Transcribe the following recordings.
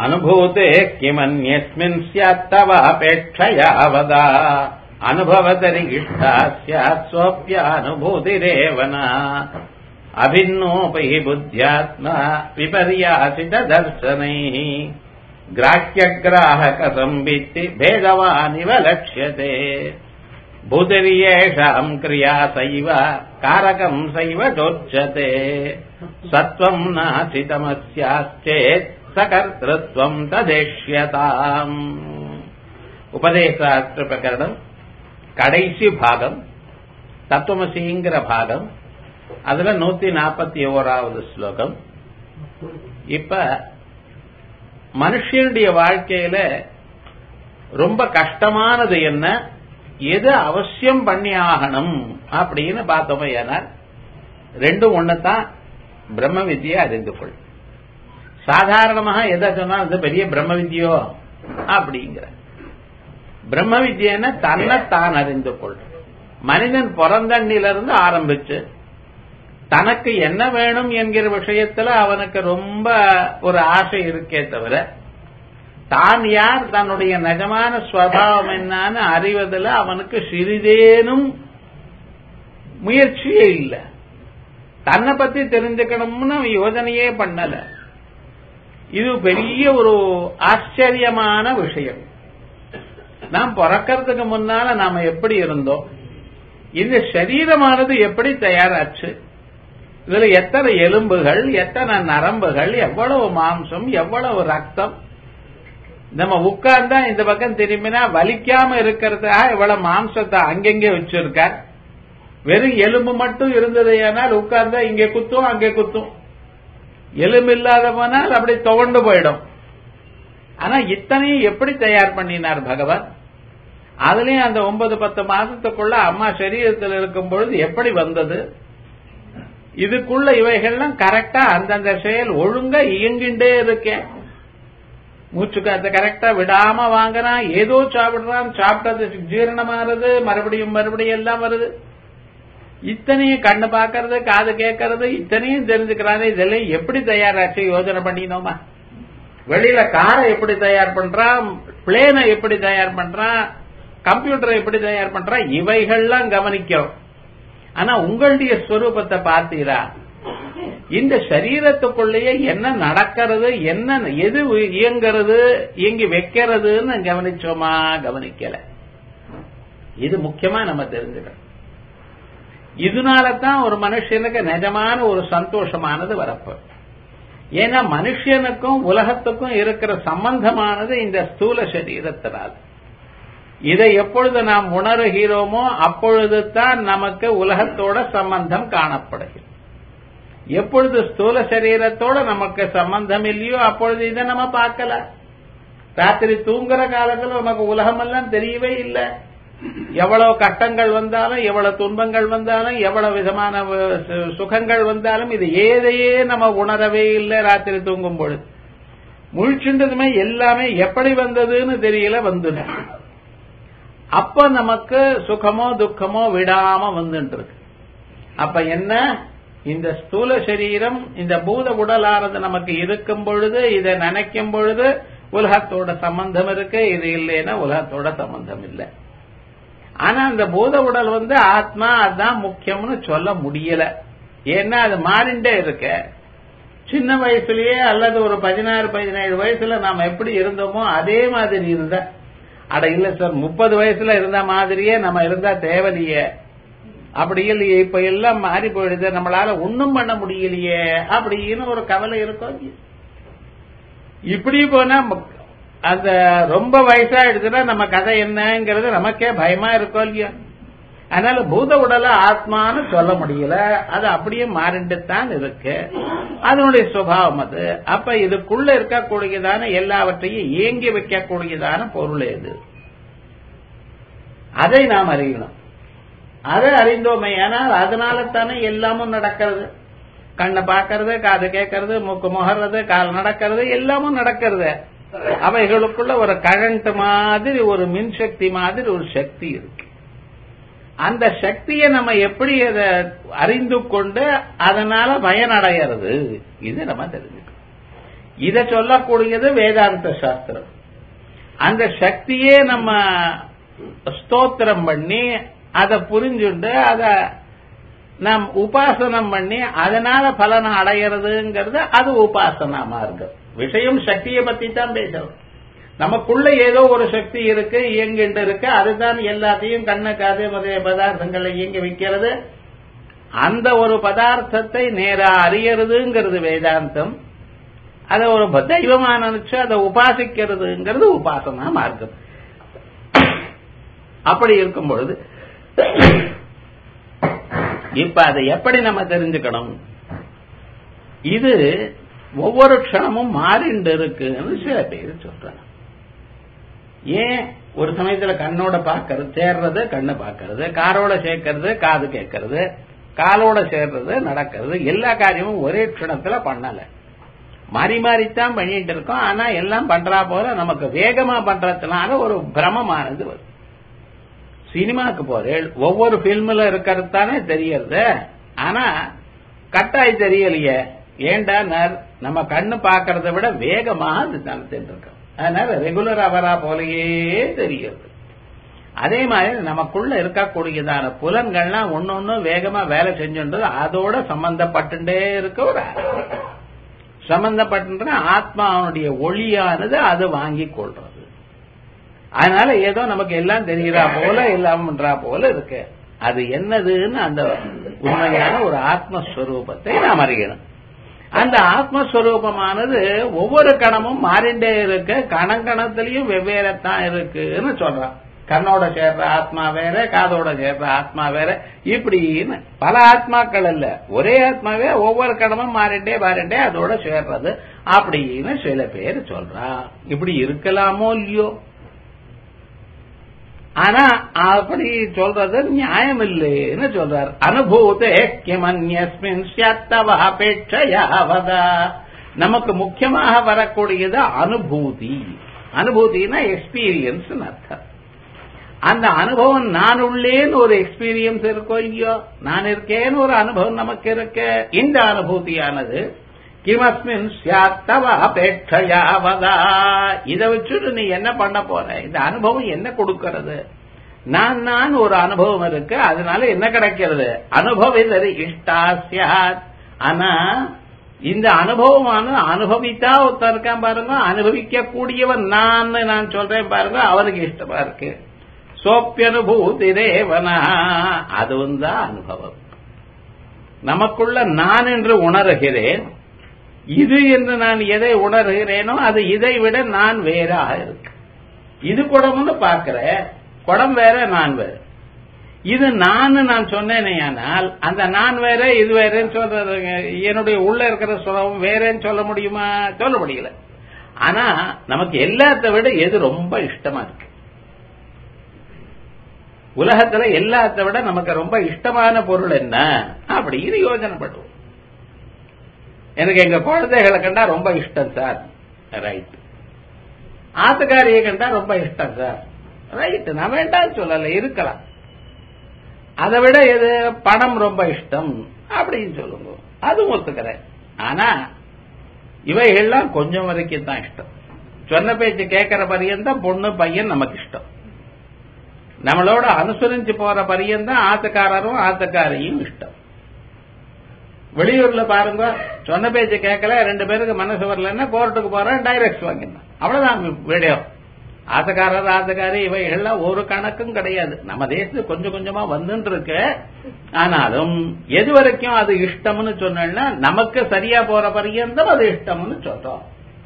अनुभूते किमन्यस्मिन् स्यात् तव अपेक्षया वद अनुभवतरिगिष्टा स्यात् स्वप्यानुभूतिरेव न अभिन्नोपि हि बुद्ध्यात्मा विपर्यासितदर्शनैः ग्राह्यग्राहकसंवित्ति भेदवानिव लक्ष्यते भूतिर्येषाम् क्रिया सैव कारकम् सैव चोच्यते सत्त्वम् नासितमस्याश्चेत् சகர்த்திருவம் ததேஷ்யதாம் உபதேசாஸ்திர பிரகரணம் கடைசி பாகம் தத்துவமசிங்கிற பாகம் அதுல நூத்தி நாற்பத்தி ஓராவது ஸ்லோகம் இப்ப மனுஷனுடைய வாழ்க்கையில ரொம்ப கஷ்டமானது என்ன எது அவசியம் பண்ணி ஆகணும் அப்படின்னு பார்த்தோமே ஏனால் ரெண்டும் ஒண்ணுதான் பிரம்ம வித்தியை அறிந்து கொள் சாதாரணமாக எதை சொன்னா அது பெரிய பிரம்ம வித்யோ அப்படிங்கிற பிரம்ம வித்யன்னு தன்னை தான் அறிந்து கொள் மனிதன் பிறந்தண்ணிலிருந்து ஆரம்பிச்சு தனக்கு என்ன வேணும் என்கிற விஷயத்துல அவனுக்கு ரொம்ப ஒரு ஆசை இருக்கே தவிர தான் யார் தன்னுடைய நிஜமான ஸ்வபாவம் என்னன்னு அறிவதில் அவனுக்கு சிறிதேனும் முயற்சியே இல்லை தன்னை பத்தி தெரிஞ்சுக்கணும்னு அவன் யோஜனையே பண்ணல இது பெரிய ஒரு ஆச்சரியமான விஷயம் நாம் பிறக்கிறதுக்கு முன்னால நாம எப்படி இருந்தோம் இந்த சரீரமானது எப்படி தயாராச்சு இதுல எத்தனை எலும்புகள் எத்தனை நரம்புகள் எவ்வளவு மாம்சம் எவ்வளவு ரத்தம் நம்ம உட்கார்ந்தா இந்த பக்கம் திரும்பினா வலிக்காம இருக்கிறதுக்காக இவ்வளவு மாம்சத்தை அங்கெங்கே வச்சிருக்கார் வெறும் எலும்பு மட்டும் இருந்தது ஏனால் உட்கார்ந்தா இங்கே குத்தும் அங்கே குத்தும் எலும்பு இல்லாத போனால் அப்படி துவண்டு போயிடும் ஆனா இத்தனையும் எப்படி தயார் பண்ணினார் பகவான் அதுலயும் அந்த ஒன்பது பத்து மாசத்துக்குள்ள அம்மா சரீரத்தில் இருக்கும் பொழுது எப்படி வந்தது இதுக்குள்ள இவைகள்லாம் கரெக்டா அந்தந்த செயல் ஒழுங்கா இயங்கிண்டே இருக்கேன் மூச்சு காத்த கரெக்டா விடாம வாங்குறான் ஏதோ சாப்பிடுறான் சாப்பிட்டது ஜீரணமாறது மறுபடியும் மறுபடியும் எல்லாம் வருது இத்தனையும் கண்ணு பாக்கிறது காது கேட்கறது இத்தனையும் தெரிஞ்சுக்கிறாரு இதெல்லாம் எப்படி தயாராச்சு யோஜனை பண்ணினோமா வெளியில காரை எப்படி தயார் பண்றான் பிளேனை எப்படி தயார் பண்றான் கம்ப்யூட்டரை எப்படி தயார் பண்றான் இவைகள்லாம் கவனிக்கிறோம் ஆனா உங்களுடைய ஸ்வரூபத்தை பார்த்தீரா இந்த சரீரத்துக்குள்ளேயே என்ன நடக்கிறது என்ன எது இயங்கிறது இயங்கி வைக்கிறதுன்னு கவனிச்சோமா கவனிக்கல இது முக்கியமா நம்ம தெரிஞ்சுக்கணும் இதனால தான் ஒரு மனுஷனுக்கு நிஜமான ஒரு சந்தோஷமானது வரப்பு ஏன்னா மனுஷனுக்கும் உலகத்துக்கும் இருக்கிற சம்பந்தமானது இந்த ஸ்தூல சரீரத்தினால் இதை எப்பொழுது நாம் உணர்கிறோமோ அப்பொழுது தான் நமக்கு உலகத்தோட சம்பந்தம் காணப்படுகிறது எப்பொழுது ஸ்தூல சரீரத்தோட நமக்கு சம்பந்தம் இல்லையோ அப்பொழுது இதை நம்ம பார்க்கல ராத்திரி தூங்குற காலத்துல நமக்கு உலகமெல்லாம் தெரியவே இல்லை எவ்வளவு கட்டங்கள் வந்தாலும் எவ்வளவு துன்பங்கள் வந்தாலும் எவ்வளவு விதமான சுகங்கள் வந்தாலும் இது ஏதையே நம்ம உணரவே இல்லை ராத்திரி தூங்கும் பொழுது முழிச்சுன்றதுமே எல்லாமே எப்படி வந்ததுன்னு தெரியல வந்தது அப்ப நமக்கு சுகமோ துக்கமோ விடாம வந்துட்டு இருக்கு அப்ப என்ன இந்த ஸ்தூல சரீரம் இந்த பூத உடலானது நமக்கு இருக்கும் பொழுது இதை நினைக்கும் பொழுது உலகத்தோட சம்பந்தம் இருக்கு இது இல்லைன்னா உலகத்தோட சம்பந்தம் இல்லை ஆனா அந்த பூத உடல் வந்து ஆத்மா அதுதான் முக்கியம்னு சொல்ல முடியல ஏன்னா அது மாறிண்டே இருக்க சின்ன வயசுலயே அல்லது ஒரு பதினாறு பதினேழு வயசுல நாம எப்படி இருந்தோமோ அதே மாதிரி இருந்த அட இல்ல சார் முப்பது வயசுல இருந்த மாதிரியே நம்ம இருந்தா தேவையில்லையே அப்படி இல்லையே இப்ப எல்லாம் மாறி போயிடுது நம்மளால ஒன்னும் பண்ண முடியலையே அப்படின்னு ஒரு கவலை இருக்கும் இப்படி போனா அந்த ரொம்ப வயசாயிடுச்சுன்னா நம்ம கதை என்னங்கிறது நமக்கே பயமா இருக்கும் இல்லையா அதனால பூத உடல ஆத்மான்னு சொல்ல முடியல அது அப்படியே மாறிண்டுத்தான் இருக்கு அதனுடைய சுபாவம் அது அப்ப இதுக்குள்ள இருக்கக்கூடியதான எல்லாவற்றையும் இயங்கி வைக்கக்கூடியதான பொருள் எது அதை நாம் அறியணும் அதை அறிந்தோமே ஆனால் அதனால தானே எல்லாமும் நடக்கிறது கண்ணை பார்க்கறது காது கேட்கறது மூக்கு முகர்றது கால் நடக்கிறது எல்லாமும் நடக்கிறது அவைகளுக்குள்ள ஒரு கரண்ட் மாதிரி ஒரு மின்சக்தி மாதிரி ஒரு சக்தி இருக்கு அந்த சக்தியை நம்ம எப்படி அதை அறிந்து கொண்டு அதனால பயனடைகிறது இது நம்ம தெரிஞ்சுக்கணும் இத சொல்லக்கூடியது வேதாந்த சாஸ்திரம் அந்த சக்தியே நம்ம ஸ்தோத்திரம் பண்ணி அதை புரிஞ்சுண்டு அத நாம் உபாசனம் பண்ணி அதனால பலனை அடையிறதுங்கிறது அது உபாசனா மார்க்கம் விஷயம் சக்தியை பத்தி தான் பேசுறோம் நமக்குள்ள ஏதோ ஒரு சக்தி இருக்கு இயங்கிட்டு இருக்கு அதுதான் எல்லாத்தையும் கண்ணு காது முதலிய பதார்த்தங்களை இயங்கி வைக்கிறது அந்த ஒரு பதார்த்தத்தை நேரா அறியறதுங்கிறது வேதாந்தம் அதை ஒரு தெய்வமா நினைச்சு அதை உபாசிக்கிறதுங்கிறது உபாசனா மார்க்கம் அப்படி இருக்கும் பொழுது இப்ப அதை எப்படி நம்ம தெரிஞ்சுக்கணும் இது ஒவ்வொரு க்ஷணமும் மாறிண்டு இருக்குன்னு சில பேர் சொல்றாங்க ஏன் ஒரு சமயத்துல கண்ணோட பாக்கிறது சேர்றது கண்ணு பாக்கிறது காரோட சேர்க்கறது காது கேட்கறது காலோட சேர்றது நடக்கிறது எல்லா காரியமும் ஒரே க்ஷணத்துல பண்ணல மாறி மாறித்தான் பண்ணிட்டு இருக்கோம் ஆனா எல்லாம் பண்றா போல நமக்கு வேகமா பண்றதுனால ஒரு பிரமமானது வரும் சினிமாக்கு போறேன் ஒவ்வொரு பிலிம்ல இருக்கிறது தானே தெரியறது ஆனா கட்டாய் தெரியலையே ஏண்டா நம்ம கண்ணு பாக்கிறத விட வேகமா அது நடத்திட்டு இருக்கோம் அதனால ரெகுலரா வரா போலயே தெரியுது அதே மாதிரி நமக்குள்ள இருக்கக்கூடியதான புலன்கள்லாம் ஒன்னொன்னு வேகமா வேலை செஞ்சுன்றது அதோட சம்பந்தப்பட்டுட்டே இருக்க ஒரு சம்பந்தப்பட்டு ஆத்மாவனுடைய ஒளியானது அது வாங்கி கொள்றது அதனால ஏதோ நமக்கு எல்லாம் தெரிகிறா போல எல்லாம் பண்றா போல இருக்கு அது என்னதுன்னு அந்த உண்மையான ஒரு ஆத்மஸ்வரூபத்தை நாம் அறியணும் அந்த ஆத்மஸ்வரூபமானது ஒவ்வொரு கணமும் மாறிண்டே இருக்கு கணங்கணத்திலையும் வெவ்வேறத்தான் இருக்குன்னு சொல்றான் கண்ணோட சேர்ற ஆத்மா வேற காதோட சேர்ற ஆத்மா வேற இப்படின்னு பல ஆத்மாக்கள் இல்ல ஒரே ஆத்மாவே ஒவ்வொரு கடமும் மாறிண்டே மாறிண்டே அதோட சேர்றது அப்படின்னு சில பேர் சொல்றா இப்படி இருக்கலாமோ இல்லையோ ஆனா அப்படி சொல்றது நியாயம் இல்லைன்னு சொல்றார் அனுபூதே கிமன்யஸ்மின் அபேட்சையாவதா நமக்கு முக்கியமாக வரக்கூடியது அனுபூதி அனுபூதினா எக்ஸ்பீரியன்ஸ் அர்த்தம் அந்த அனுபவம் நான் உள்ளேன்னு ஒரு எக்ஸ்பீரியன்ஸ் இருக்கோ இல்லையோ நான் இருக்கேன்னு ஒரு அனுபவம் நமக்கு இருக்கு இந்த அனுபூதியானது கிமஸ்மின் சியாத்தவ அபேட்சையாவதா இதை வச்சுட்டு நீ என்ன பண்ண போற இந்த அனுபவம் என்ன கொடுக்கிறது நான் நான் ஒரு அனுபவம் இருக்கு அதனால என்ன கிடைக்கிறது அனுபவிதரு இஷ்டா சியாத் ஆனா இந்த அனுபவமான அனுபவித்தா ஒருத்தர் இருக்கான் பாருங்க அனுபவிக்க கூடியவன் நான் நான் சொல்றேன் பாருங்க அவனுக்கு இஷ்டமா இருக்கு சோப்பியனுபூதி தேவனா அதுவும் தான் அனுபவம் நமக்குள்ள நான் என்று உணர்கிறேன் இது என்று நான் எதை உணர்கிறேனோ அது இதை விட நான் வேறாக இருக்கு இது குடம்னு பார்க்கிறேன் குடம் வேற நான் வேற இது நான் நான் சொன்னேனே ஆனால் அந்த நான் வேற இது வேறன்னு சொல்றது என்னுடைய உள்ள இருக்கிற சுலபம் வேறன்னு சொல்ல முடியுமா சொல்ல முடியல ஆனா நமக்கு எல்லாத்த விட எது ரொம்ப இஷ்டமா இருக்கு உலகத்துல எல்லாத்த விட நமக்கு ரொம்ப இஷ்டமான பொருள் என்ன அப்படின்னு யோசனை பண்ணுவோம் எனக்கு எங்க குழந்தைகளை கண்டா ரொம்ப இஷ்டம் சார் ரைட் ஆத்துக்காரியை கண்டா ரொம்ப இஷ்டம் சார் ரைட் நான் வேண்டாம் சொல்லல இருக்கலாம் அதை விட எது பணம் ரொம்ப இஷ்டம் அப்படின்னு சொல்லுங்க அதுவும் ஒத்துக்கிறேன் ஆனா இவைகள்லாம் கொஞ்சம் வரைக்கும் தான் இஷ்டம் சொன்ன பேச்சு கேட்கிற பரியந்தான் பொண்ணு பையன் நமக்கு இஷ்டம் நம்மளோட அனுசரிச்சு போற பரியந்தான் ஆத்துக்காரரும் ஆத்துக்காரையும் இஷ்டம் வெளியூர்ல பாருங்க சொன்ன பேச்சு கேட்கல ரெண்டு பேருக்கு மனசு வரலன்னா கோர்ட்டுக்கு போறேன் டைரக்ட் வாங்கினான் அவ்வளவுதான் வீடியோ ஆசக்காரர் ஆசக்காரி இவைகள்லாம் ஒரு கணக்கும் கிடையாது நம்ம தேசத்துக்கு கொஞ்சம் கொஞ்சமா வந்துட்டு இருக்கு ஆனாலும் எது வரைக்கும் அது இஷ்டம்னு சொன்னா நமக்கு சரியா போற பரியந்தம் அது இஷ்டம்னு சொல்றோம்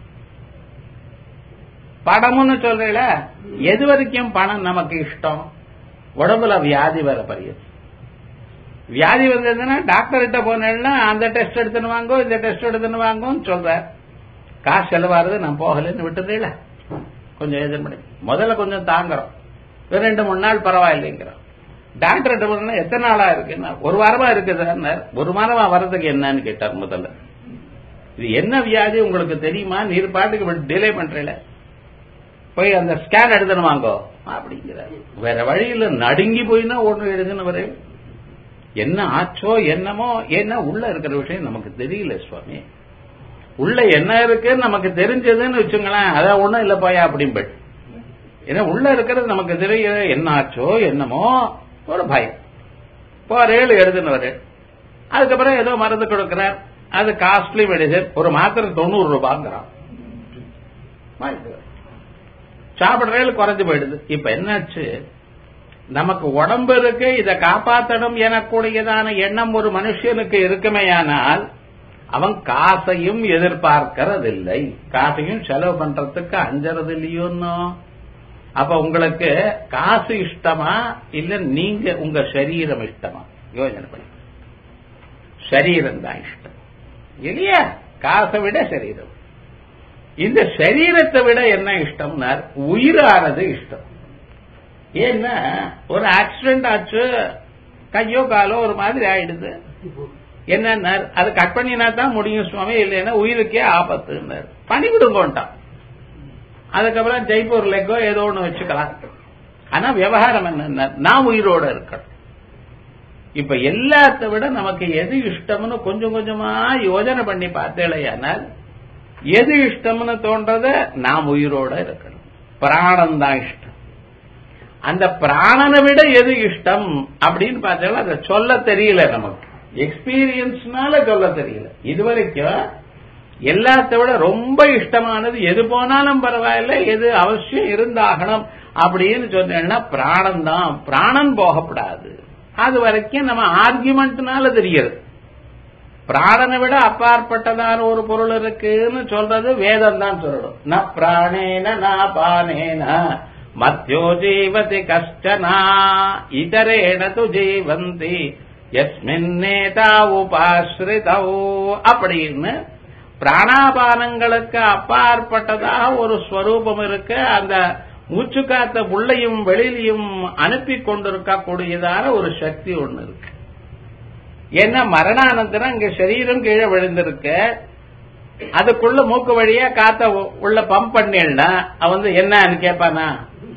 பணம்னு சொல்றீல எது வரைக்கும் பணம் நமக்கு இஷ்டம் உடம்புல வியாதி வர பரியது வியாதி வந்ததுன்னா டாக்டர் கிட்ட போனேன்னா அந்த டெஸ்ட் எடுத்துன்னு வாங்கோ இந்த டெஸ்ட் எடுத்துன்னு வாங்கோன்னு சொல்ற காசு செலவாருது நான் போகலன்னு விட்டுறீங்களா கொஞ்சம் எதிர்மறை முதல்ல கொஞ்சம் தாங்குறோம் ரெண்டு மூணு நாள் பரவாயில்லைங்கிறோம் டாக்டர் கிட்ட போனா எத்தனை நாளா இருக்குன்னா ஒரு வாரமா இருக்குது ஒரு வாரமா வர்றதுக்கு என்னன்னு கேட்டார் முதல்ல இது என்ன வியாதி உங்களுக்கு தெரியுமா நீர் பாட்டுக்கு டிலே பண்றீல போய் அந்த ஸ்கேன் எடுத்துன்னு வாங்கோ அப்படிங்கிறார் வேற வழியில நடுங்கி போயினா ஒன்று எழுதுன்னு வரேன் என்ன ஆச்சோ என்னமோ என்ன உள்ள இருக்கிற விஷயம் நமக்கு தெரியல சுவாமி உள்ள என்ன இருக்குன்னு நமக்கு தெரிஞ்சதுன்னு வச்சுங்களேன் அதான் ஒண்ணும் இல்ல போயா அப்படின்பட் ஏன்னா உள்ள இருக்கிறது நமக்கு தெரிய என்ன ஆச்சோ என்னமோ ஒரு பயம் போறேழு எழுதுனவர் அதுக்கப்புறம் ஏதோ மருந்து கொடுக்கிறார் அது காஸ்ட்லி மெடிசன் ஒரு மாத்திரை தொண்ணூறு ரூபாங்கிறான் சாப்பிடுறேன் குறைஞ்சு போயிடுது இப்ப என்னாச்சு நமக்கு உடம்பு இருக்கு இதை காப்பாத்தணும் எனக்கூடியதான எண்ணம் ஒரு மனுஷனுக்கு இருக்குமேயானால் அவன் காசையும் எதிர்பார்க்கறதில்லை காசையும் செலவு பண்றதுக்கு அஞ்சறது இல்லையோன்னோ அப்ப உங்களுக்கு காசு இஷ்டமா இல்ல நீங்க உங்க சரீரம் இஷ்டமா யோஜனை பண்ணி சரீரம் தான் இஷ்டம் இல்லையா காசை விட சரீரம் இந்த சரீரத்தை விட என்ன இஷ்டம்னா உயிரானது இஷ்டம் ஏன்னா ஒரு ஆக்சிடென்ட் ஆச்சு கையோ காலோ ஒரு மாதிரி ஆயிடுது என்ன அது கட் பண்ணினா தான் முடியும் சுவாமி இல்லைன்னா உயிருக்கே ஆபத்துன்னாரு பண்ணி விடுங்கோன்ட்டான் அதுக்கப்புறம் ஜெய்ப்பூர் லெக்கோ ஏதோ ஒன்று வச்சுக்கலாம் ஆனா விவகாரம் என்ன நான் உயிரோட இருக்கணும் இப்ப எல்லாத்த விட நமக்கு எது இஷ்டம்னு கொஞ்சம் கொஞ்சமா யோஜனை பண்ணி பார்த்தேலையானால் எது இஷ்டம்னு தோன்றத நாம் உயிரோட இருக்கணும் பிராணம் தான் இஷ்டம் அந்த பிராணனை விட எது இஷ்டம் அப்படின்னு பார்த்தா அதை சொல்ல தெரியல நமக்கு எக்ஸ்பீரியன்ஸ்னால சொல்ல தெரியல இதுவரைக்கும் எல்லாத்த விட ரொம்ப இஷ்டமானது எது போனாலும் பரவாயில்ல எது அவசியம் இருந்தாகணும் அப்படின்னு சொன்னேன்னா பிராணம் தான் பிராணன் போகப்படாது அது வரைக்கும் நம்ம ஆர்குமெண்ட்னால தெரியுது பிராணனை விட அப்பாற்பட்டதான ஒரு பொருள் இருக்குன்னு சொல்றது வேதம் தான் சொல்லணும் ந பிராணேன ந பானேன மத்தியோ ஜீவதி கஷ்டனா இதரேன து ஜீவந்தி எஸ்மின்னேதா உபாஸ்ரிதௌ அப்படின்னு பிராணாபானங்களுக்கு அப்பாற்பட்டதாக ஒரு ஸ்வரூபம் இருக்கு அந்த மூச்சு காத்த உள்ளையும் வெளியிலையும் அனுப்பி கொண்டிருக்கக்கூடியதான ஒரு சக்தி ஒண்ணு இருக்கு ஏன்னா மரணானந்தரம் இங்க சரீரம் கீழே விழுந்திருக்கு அதுக்குள்ள மூக்கு வழியா காத்த உள்ள பம்ப் பண்ணிடனா அவன் வந்து என்னன்னு கேட்பானா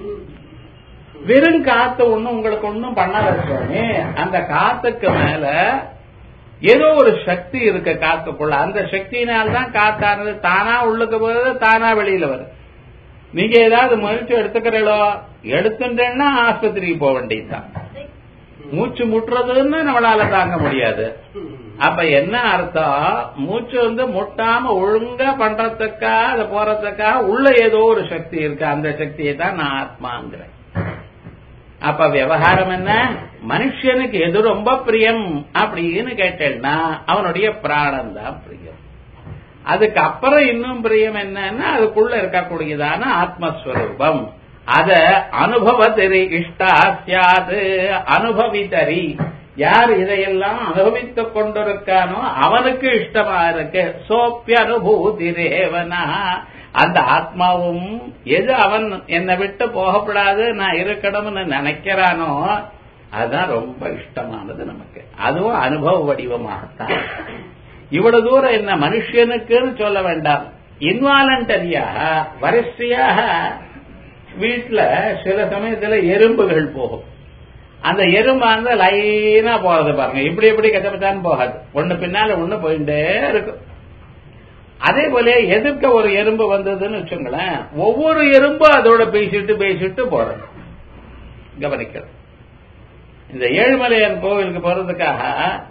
வெறும் காத்து ஒண்ணும் உங்களுக்கு ஒன்னும் பண்ணாத சுவாமி அந்த காத்துக்கு மேல ஏதோ ஒரு சக்தி இருக்கு காத்துக்குள்ள அந்த சக்தியினால்தான் காத்தானது தானா உள்ளுக்கு போறது தானா வெளியில வருது நீங்க ஏதாவது முயற்சி எடுத்துக்கிறீங்களோ எடுத்துட்டேன்னா ஆஸ்பத்திரிக்கு போக வேண்டியதுதான் மூச்சு முட்டுறதுன்னு நம்மளால தாங்க முடியாது அப்ப என்ன அர்த்தம் மூச்சு வந்து முட்டாம ஒழுங்கா பண்றதுக்கா அது போறதுக்கா உள்ள ஏதோ ஒரு சக்தி இருக்கு அந்த சக்தியை தான் நான் ஆத்மாங்கிறேன் அப்ப விவகாரம் என்ன மனுஷனுக்கு எது ரொம்ப பிரியம் அப்படின்னு கேட்டேன்னா அவனுடைய பிராணம் தான் பிரியம் அதுக்கு அப்புறம் இன்னும் பிரியம் என்னன்னா அதுக்குள்ள இருக்கக்கூடியதான ஆத்மஸ்வரூபம் அத அனுபவத்தரி இஷ்டா சியாது அனுபவித்தரி யார் இதையெல்லாம் அனுபவித்துக் கொண்டிருக்கானோ அவனுக்கு இஷ்டமா இருக்கு சோப்பிய அனுபூதி ரேவனா அந்த ஆத்மாவும் எது அவன் என்னை விட்டு போகப்படாது நான் இருக்கணும்னு நினைக்கிறானோ அதுதான் ரொம்ப இஷ்டமானது நமக்கு அதுவும் அனுபவ வடிவமாகத்தான் இவ்வளவு தூரம் என்ன மனுஷனுக்குன்னு சொல்ல வேண்டாம் இன்வாலண்டரியாக வரிசையாக வீட்டுல சில சமயத்துல எறும்புகள் போகும் அந்த எறும்பாந்த லைனா போறது பாருங்க இப்படி இப்படி கச்சப்பச்சான்னு போகாது ஒண்ணு பின்னால ஒண்ணு போயிட்டே இருக்கும் அதே போல எதிர்க்க ஒரு எறும்பு வந்ததுன்னு வச்சுங்களேன் ஒவ்வொரு எறும்பும் அதோட பேசிட்டு பேசிட்டு போறது கவனிக்கிறது இந்த ஏழுமலையான் கோவிலுக்கு போறதுக்காக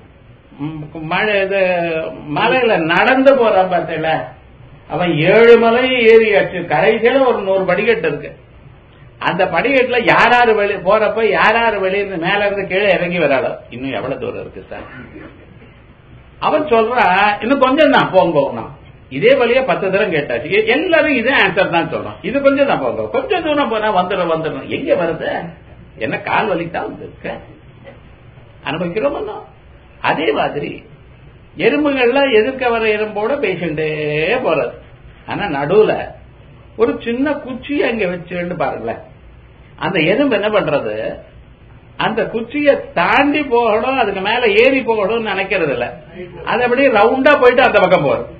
மழை இது மலையில நடந்து போறான் பார்த்தல அவன் ஏழு மலையும் ஏறியாச்சு கடைசியில ஒரு நூறு படிக்கட்டு இருக்கு அந்த படிக்கட்டுல யாராரு வெளி போறப்ப யாராரு வெளியிருந்து மேல இருந்து கீழே இறங்கி வராளோ இன்னும் எவ்வளவு தூரம் இருக்கு சார் அவன் சொல்றான் இன்னும் கொஞ்சம் தான் போங்க இதே வழியா பத்து தரம் கேட்டாச்சு எல்லாரும் இதே ஆன்சர் தான் சொல்றோம் இது கொஞ்சம் தான் போங்க கொஞ்சம் தூரம் போனா வந்துடும் வந்துடும் எங்க வருது என்ன கால் வலித்தான் வந்திருக்க அனுபவிக்கிறோம் அதே மாதிரி எறும்புகள்ல எதிர்க்க வர எறும்போட பேசிண்டே போறது ஆனா நடுவுல ஒரு சின்ன குச்சி அங்க வச்சுன்னு பாருங்களேன் அந்த எறும்பு என்ன பண்றது அந்த குச்சியை தாண்டி போகணும் அதுக்கு மேல ஏறி போகணும்னு நினைக்கிறது இல்ல அது அப்படியே ரவுண்டா போயிட்டு அந்த பக்கம் போறது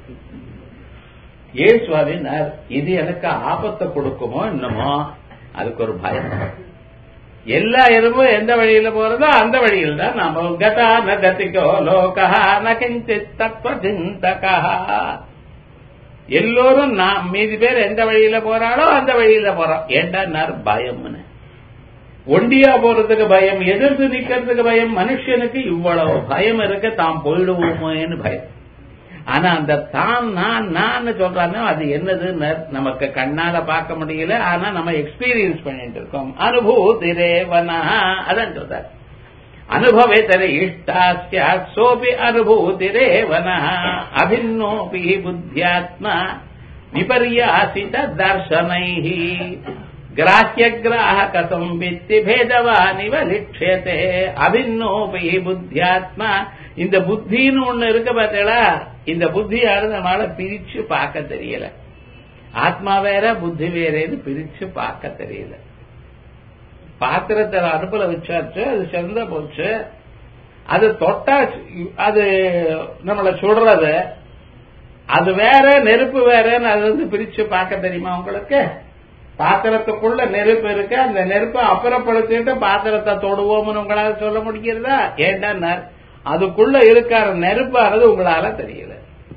ஏ சுவாமினார் இது எனக்கு ஆபத்தை கொடுக்குமோ என்னமோ அதுக்கு ஒரு பயம் எல்லா எறும்பும் எந்த வழியில போறதோ அந்த வழியில் தான் நாம கதா ந கதிக்கோ லோகா ந கிஞ்சித் தத்துவ சிந்தகா எல்லோரும் நான் மீதி பேர் எந்த வழியில போறாளோ அந்த வழியில போறோம் ஏண்டா பயம்னு ஒண்டியா போறதுக்கு பயம் எதிர்த்து நிக்கிறதுக்கு பயம் மனுஷனுக்கு இவ்வளவு பயம் இருக்க தாம் போயிடுவோமோன்னு பயம் ஆனா அந்த தான் நான் நான் சொல்றானோ அது என்னதுன்னு நமக்கு கண்ணால பார்க்க முடியல ஆனா நம்ம எக்ஸ்பீரியன்ஸ் பண்ணிட்டு இருக்கோம் அனுபூதிரேவனா அதான் சொல்றாரு அனுபவேதர இஷ்டாஸ்யா சோபி அனுபூதிரேவன அபின்னோபி புத்தியாத்மா விபர்யாசித தர்சனைஹி கிராஹ்யகிராஹக சம்பித்தி பேதவானிவ லிக்ஷியதே அபின்னோபி புத்தியாத்மா இந்த புத்தின்னு ஒண்ணு இருக்கு பார்த்தீங்களா இந்த புத்தியானது நம்மளால பிரிச்சு பார்க்க தெரியல ஆத்மா வேற புத்தி வேறேன்னு பிரிச்சு பார்க்க தெரியல பாத்திரத்தை அடுப்புல வச்சாச்சு அது சிறந்த போச்சு அது தொட்டா அது நம்மள சுடுறது அது வேற நெருப்பு வேறன்னு அது வந்து பிரிச்சு பார்க்க தெரியுமா உங்களுக்கு பாத்திரத்துக்குள்ள நெருப்பு இருக்கு அந்த நெருப்பை அப்புறப்படுத்திட்டு பாத்திரத்தை தொடுவோம்னு உங்களால சொல்ல முடிகிறதா ஏண்டா அதுக்குள்ள இருக்கிற நெருப்பானது உங்களால தெரியல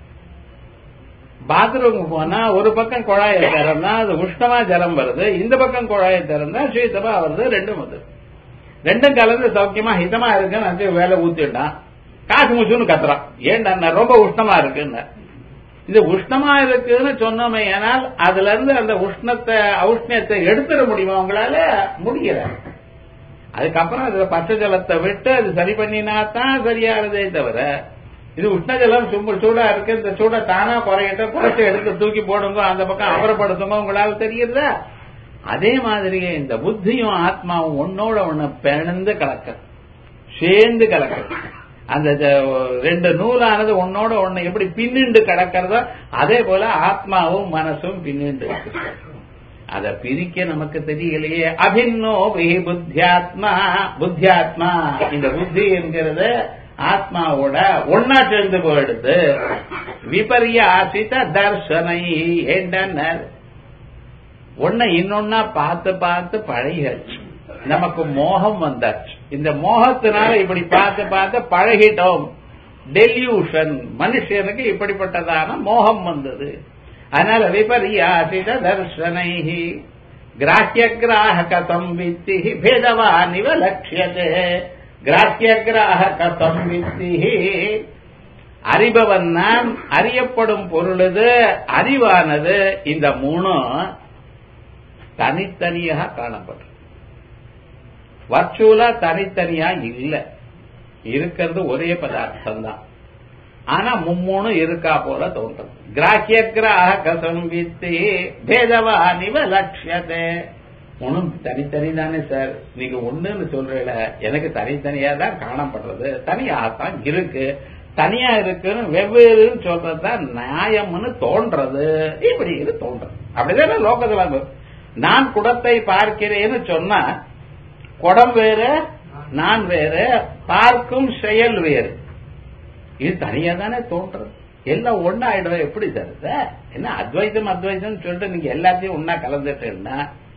பாத்ரூம் போனா ஒரு பக்கம் குழாயை திறந்தா அது உஷ்ணமா ஜலம் வருது இந்த பக்கம் குழாயை திறந்தா சீத்தமா வருது ரெண்டும் வருது ரெண்டும் கலந்து சௌக்கியமா ஹிதமா இருக்குன்னு வேலை ஊத்திட்டான் காசு முச்சுன்னு கத்துறான் ஏண்டா ரொம்ப உஷ்ணமா இருக்குன்னு இது உஷ்ணமா இருக்குன்னு சொன்னோமே ஆனால் அதுல இருந்து அந்த உஷ்ணத்தை ஔஷ்ணியத்தை எடுத்துட முடியுமா உங்களால முடியல அதுக்கப்புறம் அதுல பச்சை ஜலத்தை விட்டு அது சரி பண்ணினா தான் சரியானதே தவிர இது உஷ்ண ஜலம் சும்மா சூடா இருக்கு இந்த சூட தானா குறையிட்ட குறைச்சு எடுத்து தூக்கி போடுங்க அந்த பக்கம் அப்புறப்படுத்துங்க உங்களால தெரியுதா அதே மாதிரியே இந்த புத்தியும் ஆத்மாவும் ஒன்னோட ஒண்ணு பிறந்து கலக்க சேர்ந்து கலக்க அந்த ரெண்டு நூலானது ஒன்னோட ஒண்ணு எப்படி பின்னிண்டு கிடக்கிறதோ அதே போல ஆத்மாவும் மனசும் பின்னிண்டு அத பிரிக்க நமக்கு தெரியலையே அபின்னோ புத்தியாத்மா புத்தியாத்மா இந்த புத்தி என்கிறது ஆத்மாவோட ஒன்னா சேர்ந்து போயிடுது விபரியாசித தர்சனை ஏண்டனர் ஒன்ன இன்னொன்னா பார்த்து பார்த்து பழகியாச்சு நமக்கு மோகம் வந்தாச்சு இந்த மோகத்தினால இப்படி பார்த்து பார்த்து பழகிட்டோம் டெல்யூஷன் மனுஷனுக்கு இப்படிப்பட்டதான மோகம் வந்தது அதனால விபரியாசித தர்சனை கிராஹ்ய கிராஹக சம்வித்தி பேதவானிவ லட்சியதே கிராஹ்ய கிராஹக சம்வித்தி அறிபவன் நான் அறியப்படும் பொருளது அறிவானது இந்த மூணும் தனித்தனியாக காணப்படும் வர்ச்சுவலா தனித்தனியா இல்ல இருக்கிறது ஒரே பதார்த்தம் தான் ஆனா மும்மூணு இருக்கா போல தோன்றது கிராஹ்ய கிராஹக சம்வித்தி பேதவானிவ லட்சியதே ஒன்னும் தனித்தனி தானே சார் நீங்க ஒண்ணுன்னு சொல்றீல எனக்கு தனித்தனியா தான் காணப்படுறது தனியாகத்தான் இருக்கு தனியா இருக்குன்னு வெவ்வேறுன்னு சொல்றதுதான் நியாயம்னு தோன்றது இப்படி இது தோன்றது அப்படிதானே லோகத்துல நான் குடத்தை பார்க்கிறேன்னு சொன்னா குடம் வேறு நான் வேறு பார்க்கும் செயல் வேறு இது தனியா தானே தோன்றது எல்லாம் ஒன்னா ஆயிடும் எப்படி தருத என்ன அத்வைதம் அத்வைதம் சொல்லிட்டு நீங்க எல்லாத்தையும் ஒன்னா கலந்துட்டேன்னா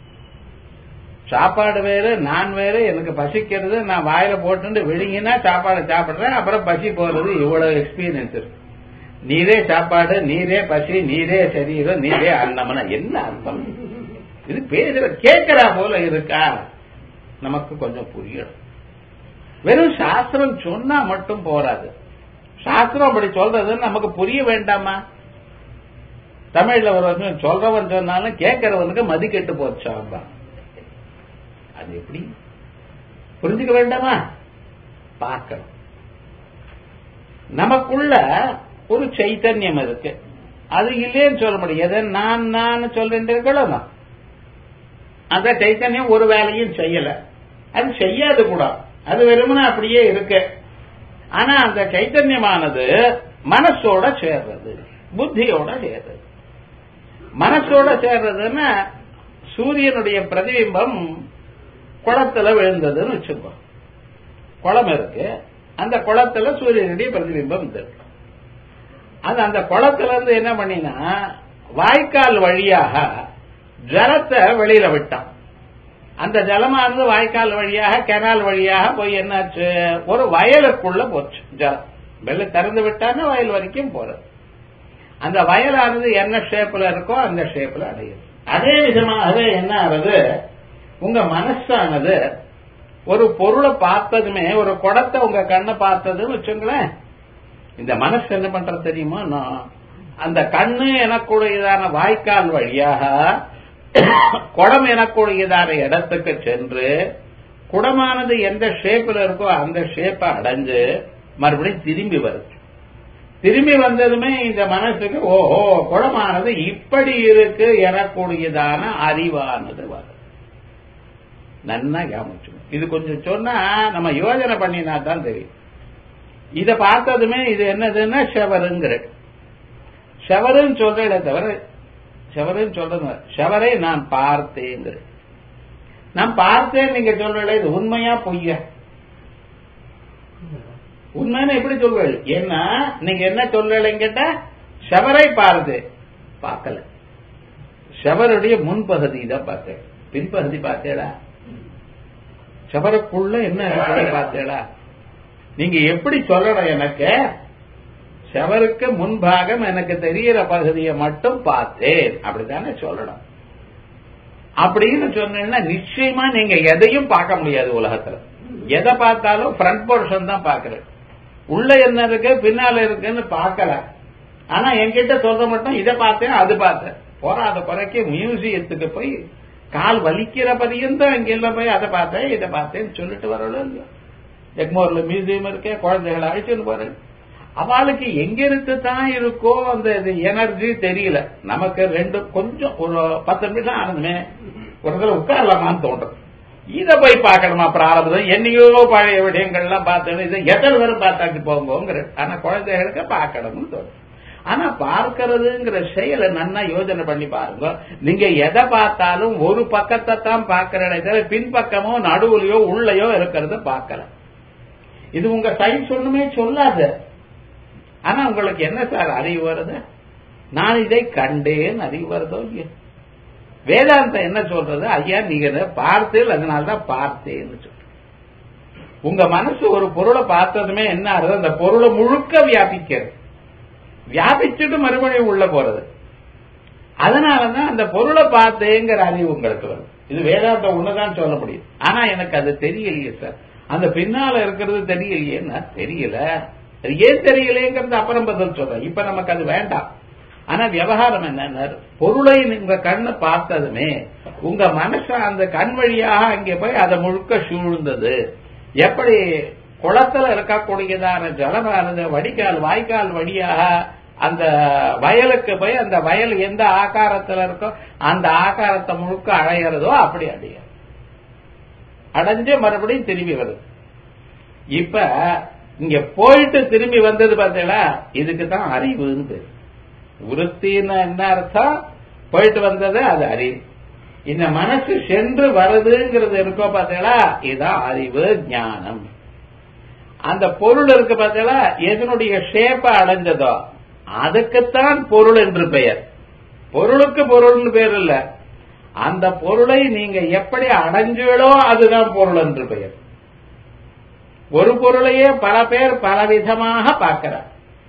சாப்பாடு வேறு நான் வேறு எனக்கு பசிக்கிறது நான் வாயில போட்டு விழுங்கினா சாப்பாடு சாப்பிடுறேன் அப்புறம் பசி போறது இவ்வளவு எக்ஸ்பீரியன்ஸ் இருக்கு நீரே சாப்பாடு நீரே பசி நீரே சரீரம் நீரே அன்னம்னா என்ன அர்த்தம் இது பேசுற கேட்கிறா போல இருக்கா நமக்கு கொஞ்சம் புரியணும் வெறும் சாஸ்திரம் சொன்னா மட்டும் போராது சாஸ்திரம் அப்படி சொல்றது நமக்கு புரிய வேண்டாமா தமிழ்ல ஒரு சொல்றவன் சொன்னாலும் கேட்கறவனுக்கு மதி கெட்டு போச்சாம்பா அது எப்படி புரிஞ்சுக்க வேண்டாமா பார்க்கணும் நமக்குள்ள ஒரு சைத்தன்யம் இருக்கு அது இல்லைன்னு சொல்ல முடியாது நான் நான் சொல்றேன் அந்த சைத்தன்யம் ஒரு வேலையும் செய்யல அது செய்யாது கூட அது வெறுமனே அப்படியே இருக்கு ஆனா அந்த சைத்தன்யமானது மனசோட சேர்றது புத்தியோட சேர்றது மனசோட சேர்றதுன்னா சூரியனுடைய பிரதிபிம்பம் குளத்துல விழுந்ததுன்னு வச்சுக்கோ குளம் இருக்கு அந்த குளத்துல சூரியனுடைய பிரதிபிம்பம் இருக்கு அது அந்த குளத்துல இருந்து என்ன பண்ணினா வாய்க்கால் வழியாக ஜலத்தை வெளியில விட்டான் அந்த ஜலமானது வாய்க்கால் வழியாக கெனால் வழியாக போய் என்னாச்சு ஒரு வயலுக்குள்ள போச்சு ஜலம் வெள்ள திறந்து விட்டான்னு வயல் வரைக்கும் போறது அந்த வயலானது என்ன ஷேப்ல இருக்கோ அந்த ஷேப்ல அடையும் அதே விதமாகவே என்ன ஆகுது உங்க மனசானது ஒரு பொருளை பார்த்ததுமே ஒரு குடத்தை உங்க கண்ணை பார்த்ததுன்னு வச்சுங்களேன் இந்த மனசு என்ன பண்றது தெரியுமா நான் அந்த கண்ணு எனக்குடையதான வாய்க்கால் வழியாக குடம் எனக்குடையதான இடத்துக்கு சென்று குடமானது எந்த ஷேப்ல இருக்கோ அந்த ஷேப்பை அடைஞ்சு மறுபடியும் திரும்பி வருது திரும்பி வந்ததுமே இந்த மனசுக்கு ஓஹோ குடமானது இப்படி இருக்கு எனக்கூடியதான அறிவானது வரும் நன்னா கவனிச்சு இது கொஞ்சம் சொன்னா நம்ம யோஜனை பண்ணினா தான் தெரியும் இத பார்த்ததுமே இது என்னதுன்னா ஷவருங்கிற ஷவருன்னு சொல்றேன் தவிர ஷவருன்னு சொல்றது ஷவரை நான் பார்த்தேங்கிற நான் பார்த்தேன் நீங்க சொல்றீங்களே இது உண்மையா பொய்யா உண்மைன்னு எப்படி சொல்வீங்க ஏன்னா நீங்க என்ன சொல்றீங்க கேட்டா ஷவரை பாருது பார்க்கல ஷவருடைய முன்பகுதி தான் பார்த்தேன் பின்பகுதி பார்த்தேடா ஷவருக்குள்ள என்ன இருக்கிறத பார்த்தேடா நீங்க எப்படி சொல்லணும் எனக்கு ஷவருக்கு முன்பாகம் எனக்கு தெரியற பகுதியை மட்டும் பார்த்தேன் அப்படித்தானே சொல்லணும் அப்படின்னு சொன்னீங்கன்னா நிச்சயமா நீங்க எதையும் பார்க்க முடியாது உலகத்துல எதை பார்த்தாலும் ஃப்ரண்ட் போர்ஷன் தான் பாக்குறேன் உள்ள என்ன இருக்கு பின்னால இருக்குன்னு பார்க்கல ஆனா என்கிட்ட சொல்ற மட்டும் இதை பார்த்தேன் அது பார்த்தேன் போறாத குறைக்கு மியூசியத்துக்கு போய் கால் வலிக்கிற பரியந்தம் இங்கெல்லாம் போய் அதை பார்த்தேன் இதை பார்த்தேன்னு சொல்லிட்டு வரணும் இல்லையா எக்மோர்ல மியூசியம் இருக்கே குழந்தைகளை அழைச்சுன்னு போறேன் அவளுக்கு எங்க இருந்து தான் இருக்கோ அந்த எனர்ஜி தெரியல நமக்கு ரெண்டு கொஞ்சம் ஒரு பத்து நிமிஷம் ஆனதுமே ஒரு இடத்துல உட்காரலாமான்னு தோன்றது இத போய் பார்க்கணுமா பிராரம்பம் என்னையோ பழைய விடயங்கள்லாம் பார்த்தேன்னு இதை எத்தனை பேரும் பார்த்தாக்கு போங்கோங்கிற ஆனா குழந்தைகளுக்கு பார்க்கணும்னு தோணும் ஆனா பார்க்கறதுங்கிற செயலை நன்னா யோஜனை பண்ணி பாருங்க நீங்க எதை பார்த்தாலும் ஒரு பக்கத்தை தான் பார்க்கற பின்பக்கமோ நடுவுலையோ உள்ளயோ இருக்கிறத பார்க்கல இது உங்க சயின்ஸ் ஒண்ணுமே சொல்லாது ஆனா உங்களுக்கு என்ன சார் அறிவு வருது நான் இதை கண்டேன் அறிவு வருதோ இல்லையோ வேதாந்தம் என்ன சொல்றது ஐயா நீங்க பார்த்தேன் அதனால்தான் பார்த்தேன்னு சொல்ற உங்க மனசு ஒரு பொருளை பார்த்ததுமே என்ன ஆகுது அந்த பொருளை முழுக்க வியாபிக்கிறது வியாபிச்சுட்டு மறுபடியும் உள்ள போறது அதனாலதான் அந்த பொருளை பார்த்தேங்கிற அறிவு உங்களுக்கு வரும் இது வேதாந்தம் ஒண்ணுதான் சொல்ல முடியும் ஆனா எனக்கு அது தெரியலையே சார் அந்த பின்னால இருக்கிறது தெரியலையேன்னா தெரியல அது ஏன் தெரியலையேங்கிறது அப்புறம் பதில் சொல்றேன் இப்ப நமக்கு அது வேண்டாம் ஆனா விவகாரம் என்ன பொருளை உங்க கண்ணு பார்த்ததுமே உங்க மனச அந்த கண் வழியாக அங்கே போய் அதை முழுக்க சூழ்ந்தது எப்படி குளத்துல இருக்கக்கூடியதான ஜலமானது வடிகால் வாய்க்கால் வழியாக அந்த வயலுக்கு போய் அந்த வயல் எந்த ஆகாரத்துல இருக்கோ அந்த ஆகாரத்தை முழுக்க அடையிறதோ அப்படி அடைய அடைஞ்சு மறுபடியும் திரும்பி வருது இப்ப இங்க போயிட்டு திரும்பி வந்தது பார்த்தீங்களா இதுக்கு தான் அறிவுன்னு பேரு விருத்தின்னு என்ன அர்த்தம் போயிட்டு வந்தது அது அறிவு இந்த மனசு சென்று வருதுங்கிறது இருக்கோ பார்த்தீங்களா இதுதான் அறிவு ஞானம் அந்த பொருள் இருக்கு பார்த்தீங்களா எதனுடைய ஷேப்ப அடைஞ்சதோ அதுக்குத்தான் பொருள் என்று பெயர் பொருளுக்கு பொருள்னு பேர் இல்ல அந்த பொருளை நீங்க எப்படி அடைஞ்சீங்களோ அதுதான் பொருள் என்று பெயர் ஒரு பொருளையே பல பேர் பலவிதமாக பார்க்கிறார்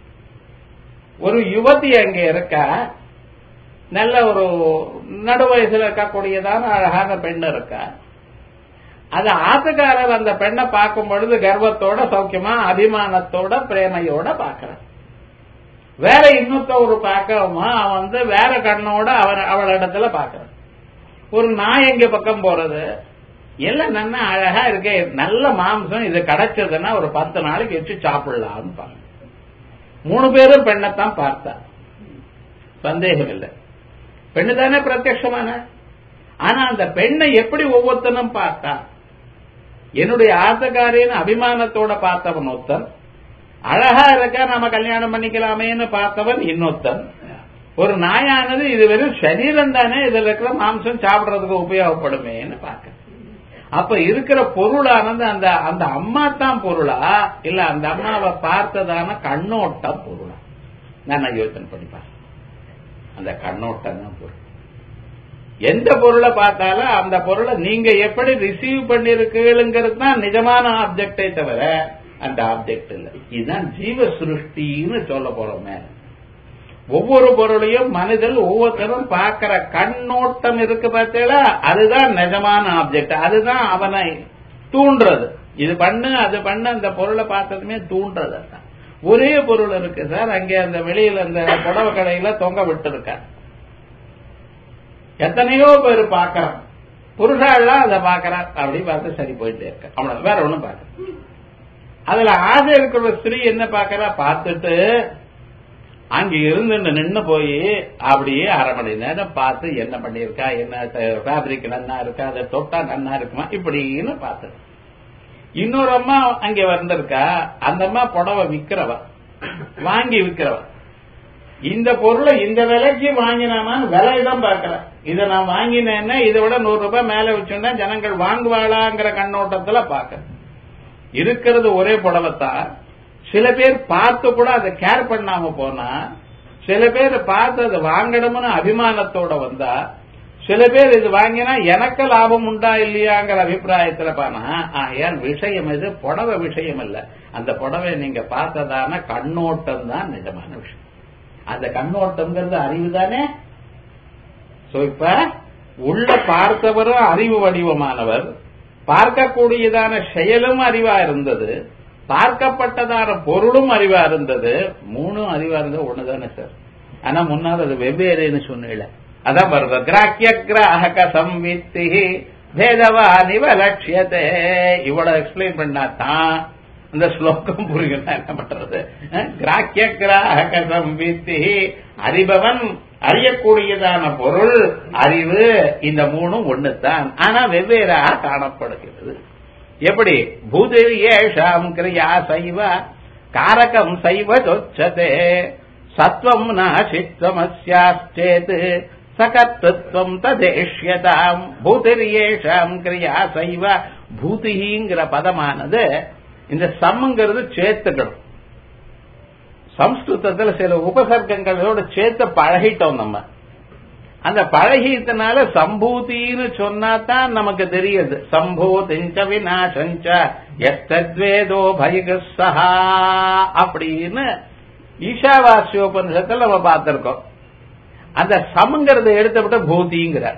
ஒரு யுவதி அங்க இருக்க நல்ல ஒரு நடு வயசுல இருக்கக்கூடியதான அழகான பெண் இருக்கா அது ஆத்துக்காரர் அந்த பெண்ணை பார்க்கும் பொழுது கர்வத்தோட சௌக்கியமா அபிமானத்தோட பிரேமையோட பார்க்கிறான் வேற இன்னொத்த ஒரு பார்க்கமா அவன் வந்து வேற கண்ணோட அவன் அவள் இடத்துல பார்க்கறான் ஒரு நாய் எங்க பக்கம் போறது எல்லாம் நல்லா அழகா இருக்கே நல்ல மாம்சம் இது கிடைச்சதுன்னா ஒரு பத்து நாளைக்கு வச்சு சாப்பிடலாம்னு பாருங்க மூணு பேரும் பெண்ணைத்தான் பார்த்தா சந்தேகம் இல்லை பெண்ணு தானே பிரத்யமான ஆனா அந்த பெண்ணை எப்படி ஒவ்வொருத்தனும் பார்த்தா என்னுடைய ஆசகாரின்னு அபிமானத்தோட பார்த்தவன் ஒருத்தன் அழகா இருக்க நாம கல்யாணம் பண்ணிக்கலாமேன்னு பார்த்தவன் இன்னொருத்தன் ஒரு நாயானது இது வெறும் சரீரம் தானே இதுல இருக்கிற மாம்சம் சாப்பிடுறதுக்கு உபயோகப்படுமேன்னு பார்க்க அப்ப இருக்கிற பொருளானது அந்த அந்த அம்மா தான் பொருளா இல்ல அந்த அம்மாவை பார்த்ததான கண்ணோட்டம் பொருளா நான் யோசனை பண்ணிப்பேன் அந்த கண்ணோட்டம் தான் பொருள் எந்த பொருளை பார்த்தாலும் அந்த பொருளை நீங்க எப்படி ரிசீவ் பண்ணிருக்கீங்கிறது தான் நிஜமான ஆப்ஜெக்டே தவிர அந்த ஆப்ஜெக்ட் இல்ல இதுதான் ஜீவ சிருஷ்டின்னு சொல்ல போறோமே ஒவ்வொரு பொருளையும் மனிதன் ஒவ்வொருத்தரும் பார்க்கிற கண்ணோட்டம் இருக்கு பார்த்தீங்களா அதுதான் நிஜமான ஆப்ஜெக்ட் அதுதான் அவனை தூண்டுறது இது பண்ணு அது பண்ணு அந்த பொருளை பார்த்ததுமே தூண்டுறது அதான். ஒரே பொருள் இருக்கு சார் அங்கே அந்த வெளியில அந்த புடவை கடையில தொங்க விட்டு எத்தனையோ பேர் பார்க்கறான் புருஷாலாம் அதை பார்க்கறான் அப்படி பார்த்து சரி போயிட்டே இருக்க அவ்வளவு வேற ஒண்ணும் பார்க்க அதுல ஆசை இருக்கிற ஸ்திரீ என்ன பார்க்கறா பார்த்துட்டு அங்க இருந்து நின்னு போய் அப்படியே அரை மணி நேரம் பார்த்து என்ன பண்ணியிருக்கா என்ன ஃபேப்ரிக் நன்னா இருக்கா அதை தொட்டா நன்னா இருக்குமா இப்படின்னு பார்த்து இன்னொரு அம்மா அங்க வந்திருக்கா அந்த அம்மா புடவை விக்கிறவ வாங்கி விக்கிறவ இந்த பொருளை இந்த விலைக்கு வாங்கினாமான்னு விலை தான் பார்க்கறேன் இதை நான் வாங்கினேன்னா இதை விட நூறு ரூபாய் மேல வச்சுன்னா ஜனங்கள் வாங்குவாளாங்கிற கண்ணோட்டத்துல பார்க்க இருக்கிறது ஒரே புடவைத்தான் சில பேர் பார்த்து கூட அதை கேர் பண்ணாம போனா சில பேர் பார்த்து அதை வாங்கணும்னு அபிமானத்தோட வந்தா சில பேர் இது வாங்கினா எனக்கு லாபம் உண்டா இல்லையாங்கிற அபிப்பிராயத்துல பானா ஏன் விஷயம் இது புடவை விஷயம் இல்ல அந்த புடவை நீங்க பார்த்ததான கண்ணோட்டம் தான் நிஜமான விஷயம் அந்த கண்ணோட்டம்ங்கிறது அறிவு தானே சோ இப்ப உள்ள பார்த்தவரும் அறிவு வடிவமானவர் பார்க்கக்கூடியதான செயலும் அறிவா இருந்தது பார்க்கப்பட்டதான பொருளும் அறிவா இருந்தது மூணும் அறிவா இருந்தது ஒண்ணுதானே சார் ஆனா முன்னால் அது வெவ்வேறுன்னு சொன்னீங்கள அதான் வருது கிராக்கிய கிராஹக சம்வித்தி பேதவா நிவலட்சியத்தே இவ்வளவு எக்ஸ்பிளைன் பண்ணா தான் இந்த ஸ்லோகம் புரியும் என்ன பண்றது கிராக்கிய கிராஹக சம்வித்தி அறிபவன் அறியக்கூடியதான பொருள் அறிவு இந்த மூணும் ஒண்ணுதான் ஆனா வெவ்வேறாக காணப்படுகிறது எப்படி பூதிர் ஏஷாம் கிரியா சைவ காரகம் சைவ சொச்சதே சத்வம் நாசித்வமஸ்யாச்சேத் சகத்துவம் ததேஷ்யதாம் பூதிர் ஏஷாம் கிரியா சைவ பூதிங்கிற பதமானது இந்த சம்ங்கிறது சேர்த்துக்கணும் சம்ஸ்கிருதத்துல சில உபசர்க்கங்களோட சேர்த்து பழகிட்டோம் நம்ம அந்த பழகியதுனால சம்பூதின்னு சொன்னா தான் நமக்கு தெரியுது சம்பூதிஞ்ச விநாசஞ்ச எஸ்தத்வேதோ பயகசா அப்படின்னு ஈஷாவாசியோபனிஷத்துல நம்ம பார்த்திருக்கோம் அந்த சமங்கிறத எடுத்துவிட்டு பூதிங்கிறார்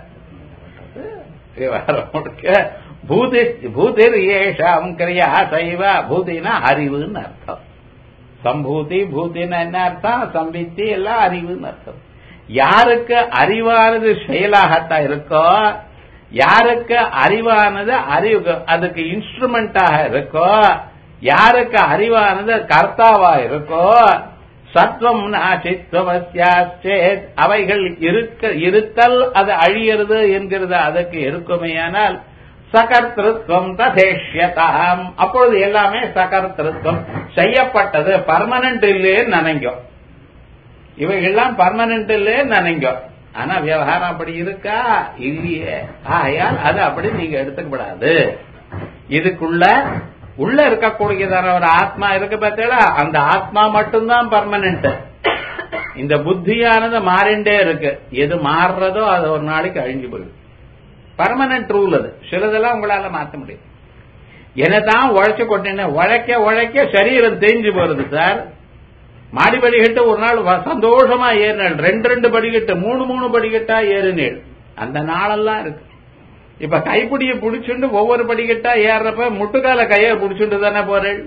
பூதி பூதிர் ஏஷாம் கிரியா சைவ பூதினா அறிவுன்னு அர்த்தம் சம்பூதி பூத்தின்னு என்ன அர்த்தம் சம்பித்தி எல்லாம் அறிவுன்னு அர்த்தம் யாருக்கு அறிவானது செயலாகத்தான் இருக்கோ யாருக்கு அறிவானது அறிவு அதுக்கு இன்ஸ்ட்ருமெண்டாக இருக்கோ யாருக்கு அறிவானது கர்த்தாவா இருக்கோ சத்வம் நாசித்வமஸ்யாச்சேத் அவைகள் இருக்க இருத்தல் அது அழியறது என்கிறது அதுக்கு இருக்குமேயானால் சகர்த்திருவம் ததேஷ்யதாம் அப்பொழுது எல்லாமே சகர்த்திருவம் செய்யப்பட்டது பர்மனன்ட் இல்லேன்னு நினைக்கும் இவைகள்லாம் பர்மனன்ட் இல்லேன்னு நினைக்கும் ஆனா விவகாரம் அப்படி இருக்கா இல்லையே ஆயால் அது அப்படி நீங்க எடுத்துக்கப்படாது இதுக்குள்ள உள்ள இருக்கக்கூடியதான ஒரு ஆத்மா இருக்கு பார்த்தீங்களா அந்த ஆத்மா மட்டும்தான் பர்மனன்ட் இந்த புத்தியானது மாறிண்டே இருக்கு எது மாறுறதோ அது ஒரு நாளைக்கு அழிஞ்சு போயிடும் பர்மனன்ட் ரூல் அது சிலதெல்லாம் உங்களால மாற்ற முடியும் என்னதான் உழைச்சு கொட்டேன்னு உழைக்க உழைக்க சரீரம் தேஞ்சு போறது சார் மாடி படிக்கட்டு ஒரு நாள் சந்தோஷமா ஏறினாள் ரெண்டு ரெண்டு படிக்கட்டு மூணு மூணு படிக்கட்டா ஏறினேள் அந்த நாளெல்லாம் இருக்கு இப்ப கைப்பிடிய புடிச்சுண்டு ஒவ்வொரு படிக்கட்டா ஏறப்ப முட்டுக்கால கைய புடிச்சுட்டு தானே போறேள்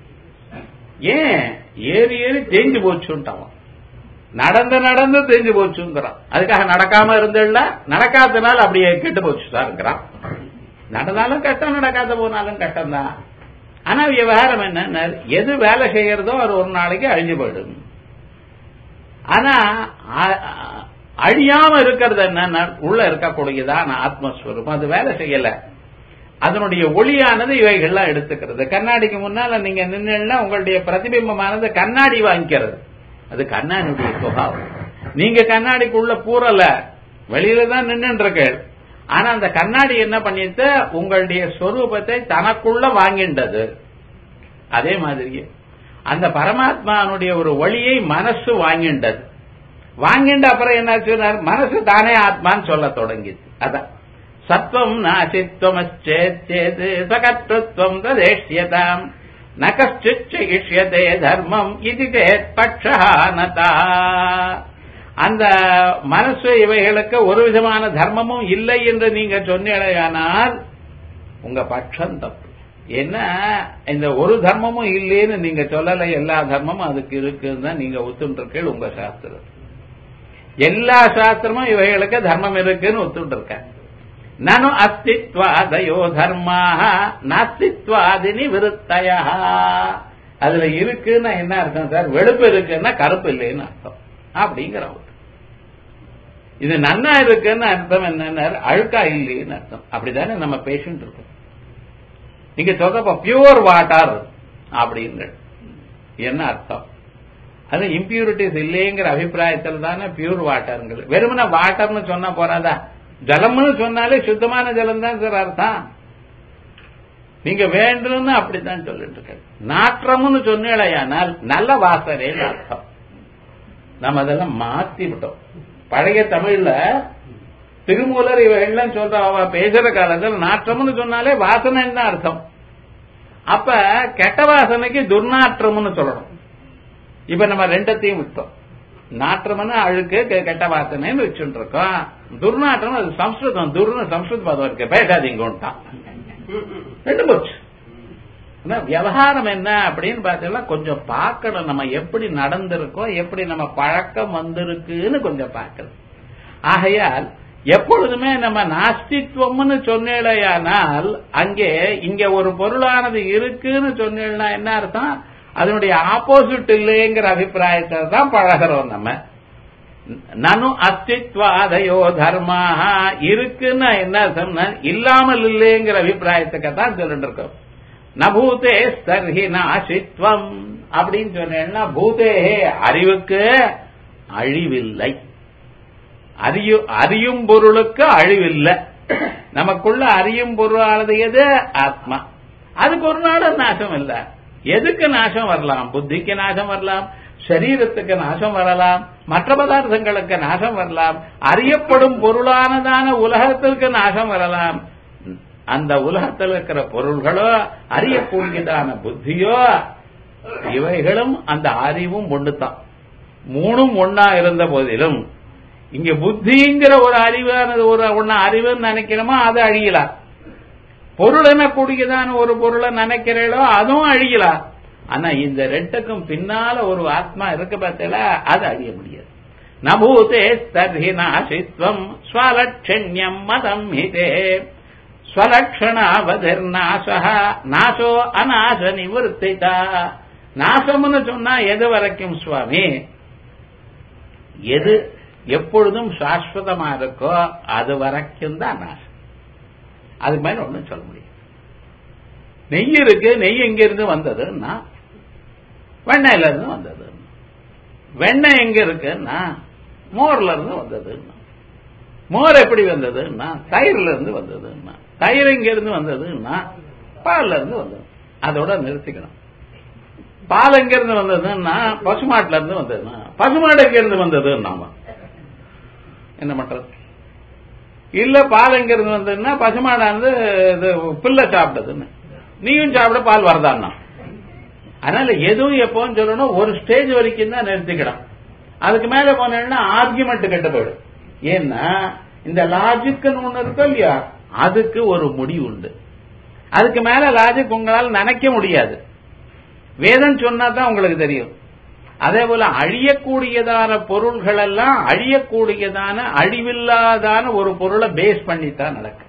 ஏன் ஏறி ஏறி தேஞ்சு போச்சுட்டான் நடந்து நடந்து தேஞ்சு போச்சுங்கிறான் அதுக்காக நடக்காம இருந்தேல்ல நடக்காதனால அப்படியே கெட்டு போச்சு சார்ங்கிறான் நடந்தாலும் கட்டம் நடக்காத போனாலும் கட்டம் தான் ஆனா விவகாரம் என்ன எது வேலை செய்யறதோ அது ஒரு நாளைக்கு அழிஞ்சு போயிடும் ஆனா அழியாம இருக்கிறது என்ன உள்ள இருக்கக்கூடியதான ஆத்மஸ்வரூபம் அது வேலை செய்யல அதனுடைய ஒளியானது இவைகள்லாம் எடுத்துக்கிறது கண்ணாடிக்கு முன்னால நீங்க நின்னா உங்களுடைய பிரதிபிம்பமானது கண்ணாடி வாங்கிக்கிறது அது கண்ணாடியுடைய சுபாவம் நீங்க கண்ணாடிக்குள்ள பூரல வெளியில தான் நின்று இருக்கு ஆனா அந்த கண்ணாடி என்ன பண்ணிட்டு உங்களுடைய ஸ்வரூபத்தை தனக்குள்ள வாங்கின்றது அதே மாதிரியே அந்த பரமாத்மானுடைய ஒரு ஒளியை மனசு வாங்கின்றது வாங்கின்ற அப்புறம் என்னாச்சு மனசு தானே ஆத்மான்னு சொல்ல தொடங்கிது அதான் சத்வம் நாசித்வமச்சேத் சகத்வம் ததேஷ்யதாம் ந கஷ்டிச்சயிஷ்யதே தர்மம் இது சேத் பட்சா நதா அந்த மனசு இவைகளுக்கு ஒரு விதமான தர்மமும் இல்லை என்று நீங்க சொன்னீங்களேயானால் உங்க பட்சம் தப்பு ஏன்னா இந்த ஒரு தர்மமும் இல்லைன்னு நீங்க சொல்லல எல்லா தர்மமும் அதுக்கு இருக்குன்னு தான் நீங்க ஒத்துட்டு உங்க சாஸ்திரம் எல்லா சாஸ்திரமும் இவைகளுக்கு தர்மம் இருக்குன்னு ஒத்துட்டு இருக்க நனு அஸ்தித்வாதயோ தர்மாக நாஸ்தித்வாதினி விருத்தயா அதுல இருக்குன்னா என்ன அர்த்தம் சார் வெளுப்பு இருக்குன்னா கருப்பு இல்லைன்னு அர்த்தம் அப்படிங்கிற இது நன்னா இருக்குன்னு அர்த்தம் என்ன அழுக்கா இல்லைன்னு அர்த்தம் அப்படிதானே நம்ம பேஷண்ட் இருக்கோம் நீங்க சொல்றப்ப பியூர் வாட்டர் அப்படின்னு என்ன அர்த்தம் அது இம்பியூரிட்டிஸ் இல்லைங்கிற அபிப்பிராயத்தில் தானே பியூர் வாட்டருங்கள் வெறுமன வாட்டர்னு சொன்னா போறாதா ஜலம்னு சொன்னாலே சுத்தமான ஜலம் தான் சார் அர்த்தம் நீங்க வேண்டும்னு அப்படித்தான் சொல்லிட்டு இருக்க நாற்றம்னு சொன்னேடையானால் நல்ல வாசனைன்னு அர்த்தம் நம்ம அதெல்லாம் மாத்தி விட்டோம் பழைய தமிழ்ல திருமூலர் இவெல்லாம் சொல்ற அவ பேசுற காலத்தில் நாற்றம்னு சொன்னாலே வாசனைன்னு தான் அர்த்தம் அப்ப கெட்ட வாசனைக்கு துர்நாற்றம்னு சொல்லணும் இப்ப நம்ம ரெண்டத்தையும் விட்டோம் நாற்றம்னு அழுக்கு கெட்ட வாசனைன்னு வச்சுட்டு இருக்கோம் துர்நாற்றம் அது சம்ஸ்கிருதம் துர்னு சம்ஸ்கிருத பதம் இருக்கு பேசாதீங்கட்டான் ரெண்டு போச்சு விவகாரம் என்ன அப்படின்னு பார்த்தீங்கன்னா கொஞ்சம் பார்க்கணும் நம்ம எப்படி நடந்திருக்கோம் எப்படி நம்ம பழக்கம் வந்திருக்குன்னு கொஞ்சம் பார்க்கணும் ஆகையால் எப்பொழுதுமே நம்ம நாஸ்தித்வம்னு சொன்னேடையானால் அங்கே இங்க ஒரு பொருளானது இருக்குன்னு சொன்னேன்னா என்ன அர்த்தம் அதனுடைய ஆப்போசிட் இல்லைங்கிற அபிப்பிராயத்தை தான் பழகிறோம் நம்ம நனு அஸ்தித்வாதயோ தர்மாக இருக்குன்னு என்ன சொன்ன இல்லாமல் இல்லைங்கிற அபிப்பிராயத்துக்கு தான் சொல்லிட்டு இருக்கோம் நபூதே ஸ்தர்ஹி நாசித்வம் அப்படின்னு சொன்னேன்னா பூதே அறிவுக்கு அழிவில்லை அறியு அறியும் பொருளுக்கு அழிவில்லை நமக்குள்ள அறியும் பொருளானது எது ஆத்மா அதுக்கு ஒரு நாளும் நாசம் இல்ல எதுக்கு நாசம் வரலாம் புத்திக்கு நாசம் வரலாம் சரீரத்துக்கு நாசம் வரலாம் மற்ற பதார்த்தங்களுக்கு நாசம் வரலாம் அறியப்படும் பொருளானதான உலகத்திற்கு நாசம் வரலாம் அந்த உலகத்தில் இருக்கிற பொருள்களோ அறியக்கூடியதான புத்தியோ இவைகளும் அந்த அறிவும் ஒண்ணுதான் மூணும் ஒன்னா இருந்த போதிலும் இங்க புத்திங்கிற ஒரு அறிவானது ஒரு ஒன்ன அறிவுன்னு நினைக்கிறோமோ அது அழியலாம் பொருள் எனக்கூடியதான ஒரு பொருளை நினைக்கிறீங்களோ அதுவும் அழியலாம் ஆனா இந்த ரெண்டுக்கும் பின்னால ஒரு ஆத்மா இருக்கு பார்த்தீங்களா அது அழிய முடியாது நபூதே தர்ஹி நாசித்வம் ஸ்வலட்சண்யம் மதம் ஹிதே ஸ்வலக்ஷணாவதிர்நாசா நாசோ அநாச நிவர்த்திதா நாசம்னு சொன்னா எது வரைக்கும் சுவாமி எது எப்பொழுதும் சாஸ்வதமா இருக்கோ அது வரைக்கும் தான் நாசம் அது மேல ஒண்ணும் சொல்ல முடியும் நெய் இருக்கு நெய் எங்க இருந்து வந்ததுன்னா வெண்ணெயில இருந்து வந்தது வெண்ணெய் எங்க இருக்குன்னா மோர்ல இருந்து வந்ததுன்னா மோர் எப்படி வந்ததுன்னா தயிர்ல இருந்து வந்ததுன்னா தயிர் எங்க இருந்து வந்ததுன்னா பால்ல இருந்து வந்தது அதோட நிறுத்திக்கணும் பால் எங்க இருந்து வந்ததுன்னா பசுமாட்டுல இருந்து வந்ததுன்னா பசுமாடு எங்க இருந்து வந்தது நாம என்ன பண்றது இல்ல பால் எங்க இருந்து வந்ததுன்னா பசுமாடானது இது பிள்ளை சாப்பிட்டதுன்னு நீயும் சாப்பிட பால் வரதான்னா அதனால எதுவும் எப்போன்னு சொல்லணும் ஒரு ஸ்டேஜ் வரைக்கும் தான் நிறுத்திக்கிடும் அதுக்கு மேல போனேன்னா ஆர்குமெண்ட் கெட்டு போயிடும் ஏன்னா இந்த லாஜிக்னு ஒண்ணு இருக்கும் இல்லையா அதுக்கு ஒரு முடிவு உண்டு அதுக்கு மேல லாஜிக் உங்களால் நினைக்க முடியாது வேதம் சொன்னா தான் உங்களுக்கு தெரியும் அதே போல அழியக்கூடியதான பொருள்கள் எல்லாம் அழியக்கூடியதான அழிவில்லாதான ஒரு பொருளை பேஸ் பண்ணித்தான் நடக்கும்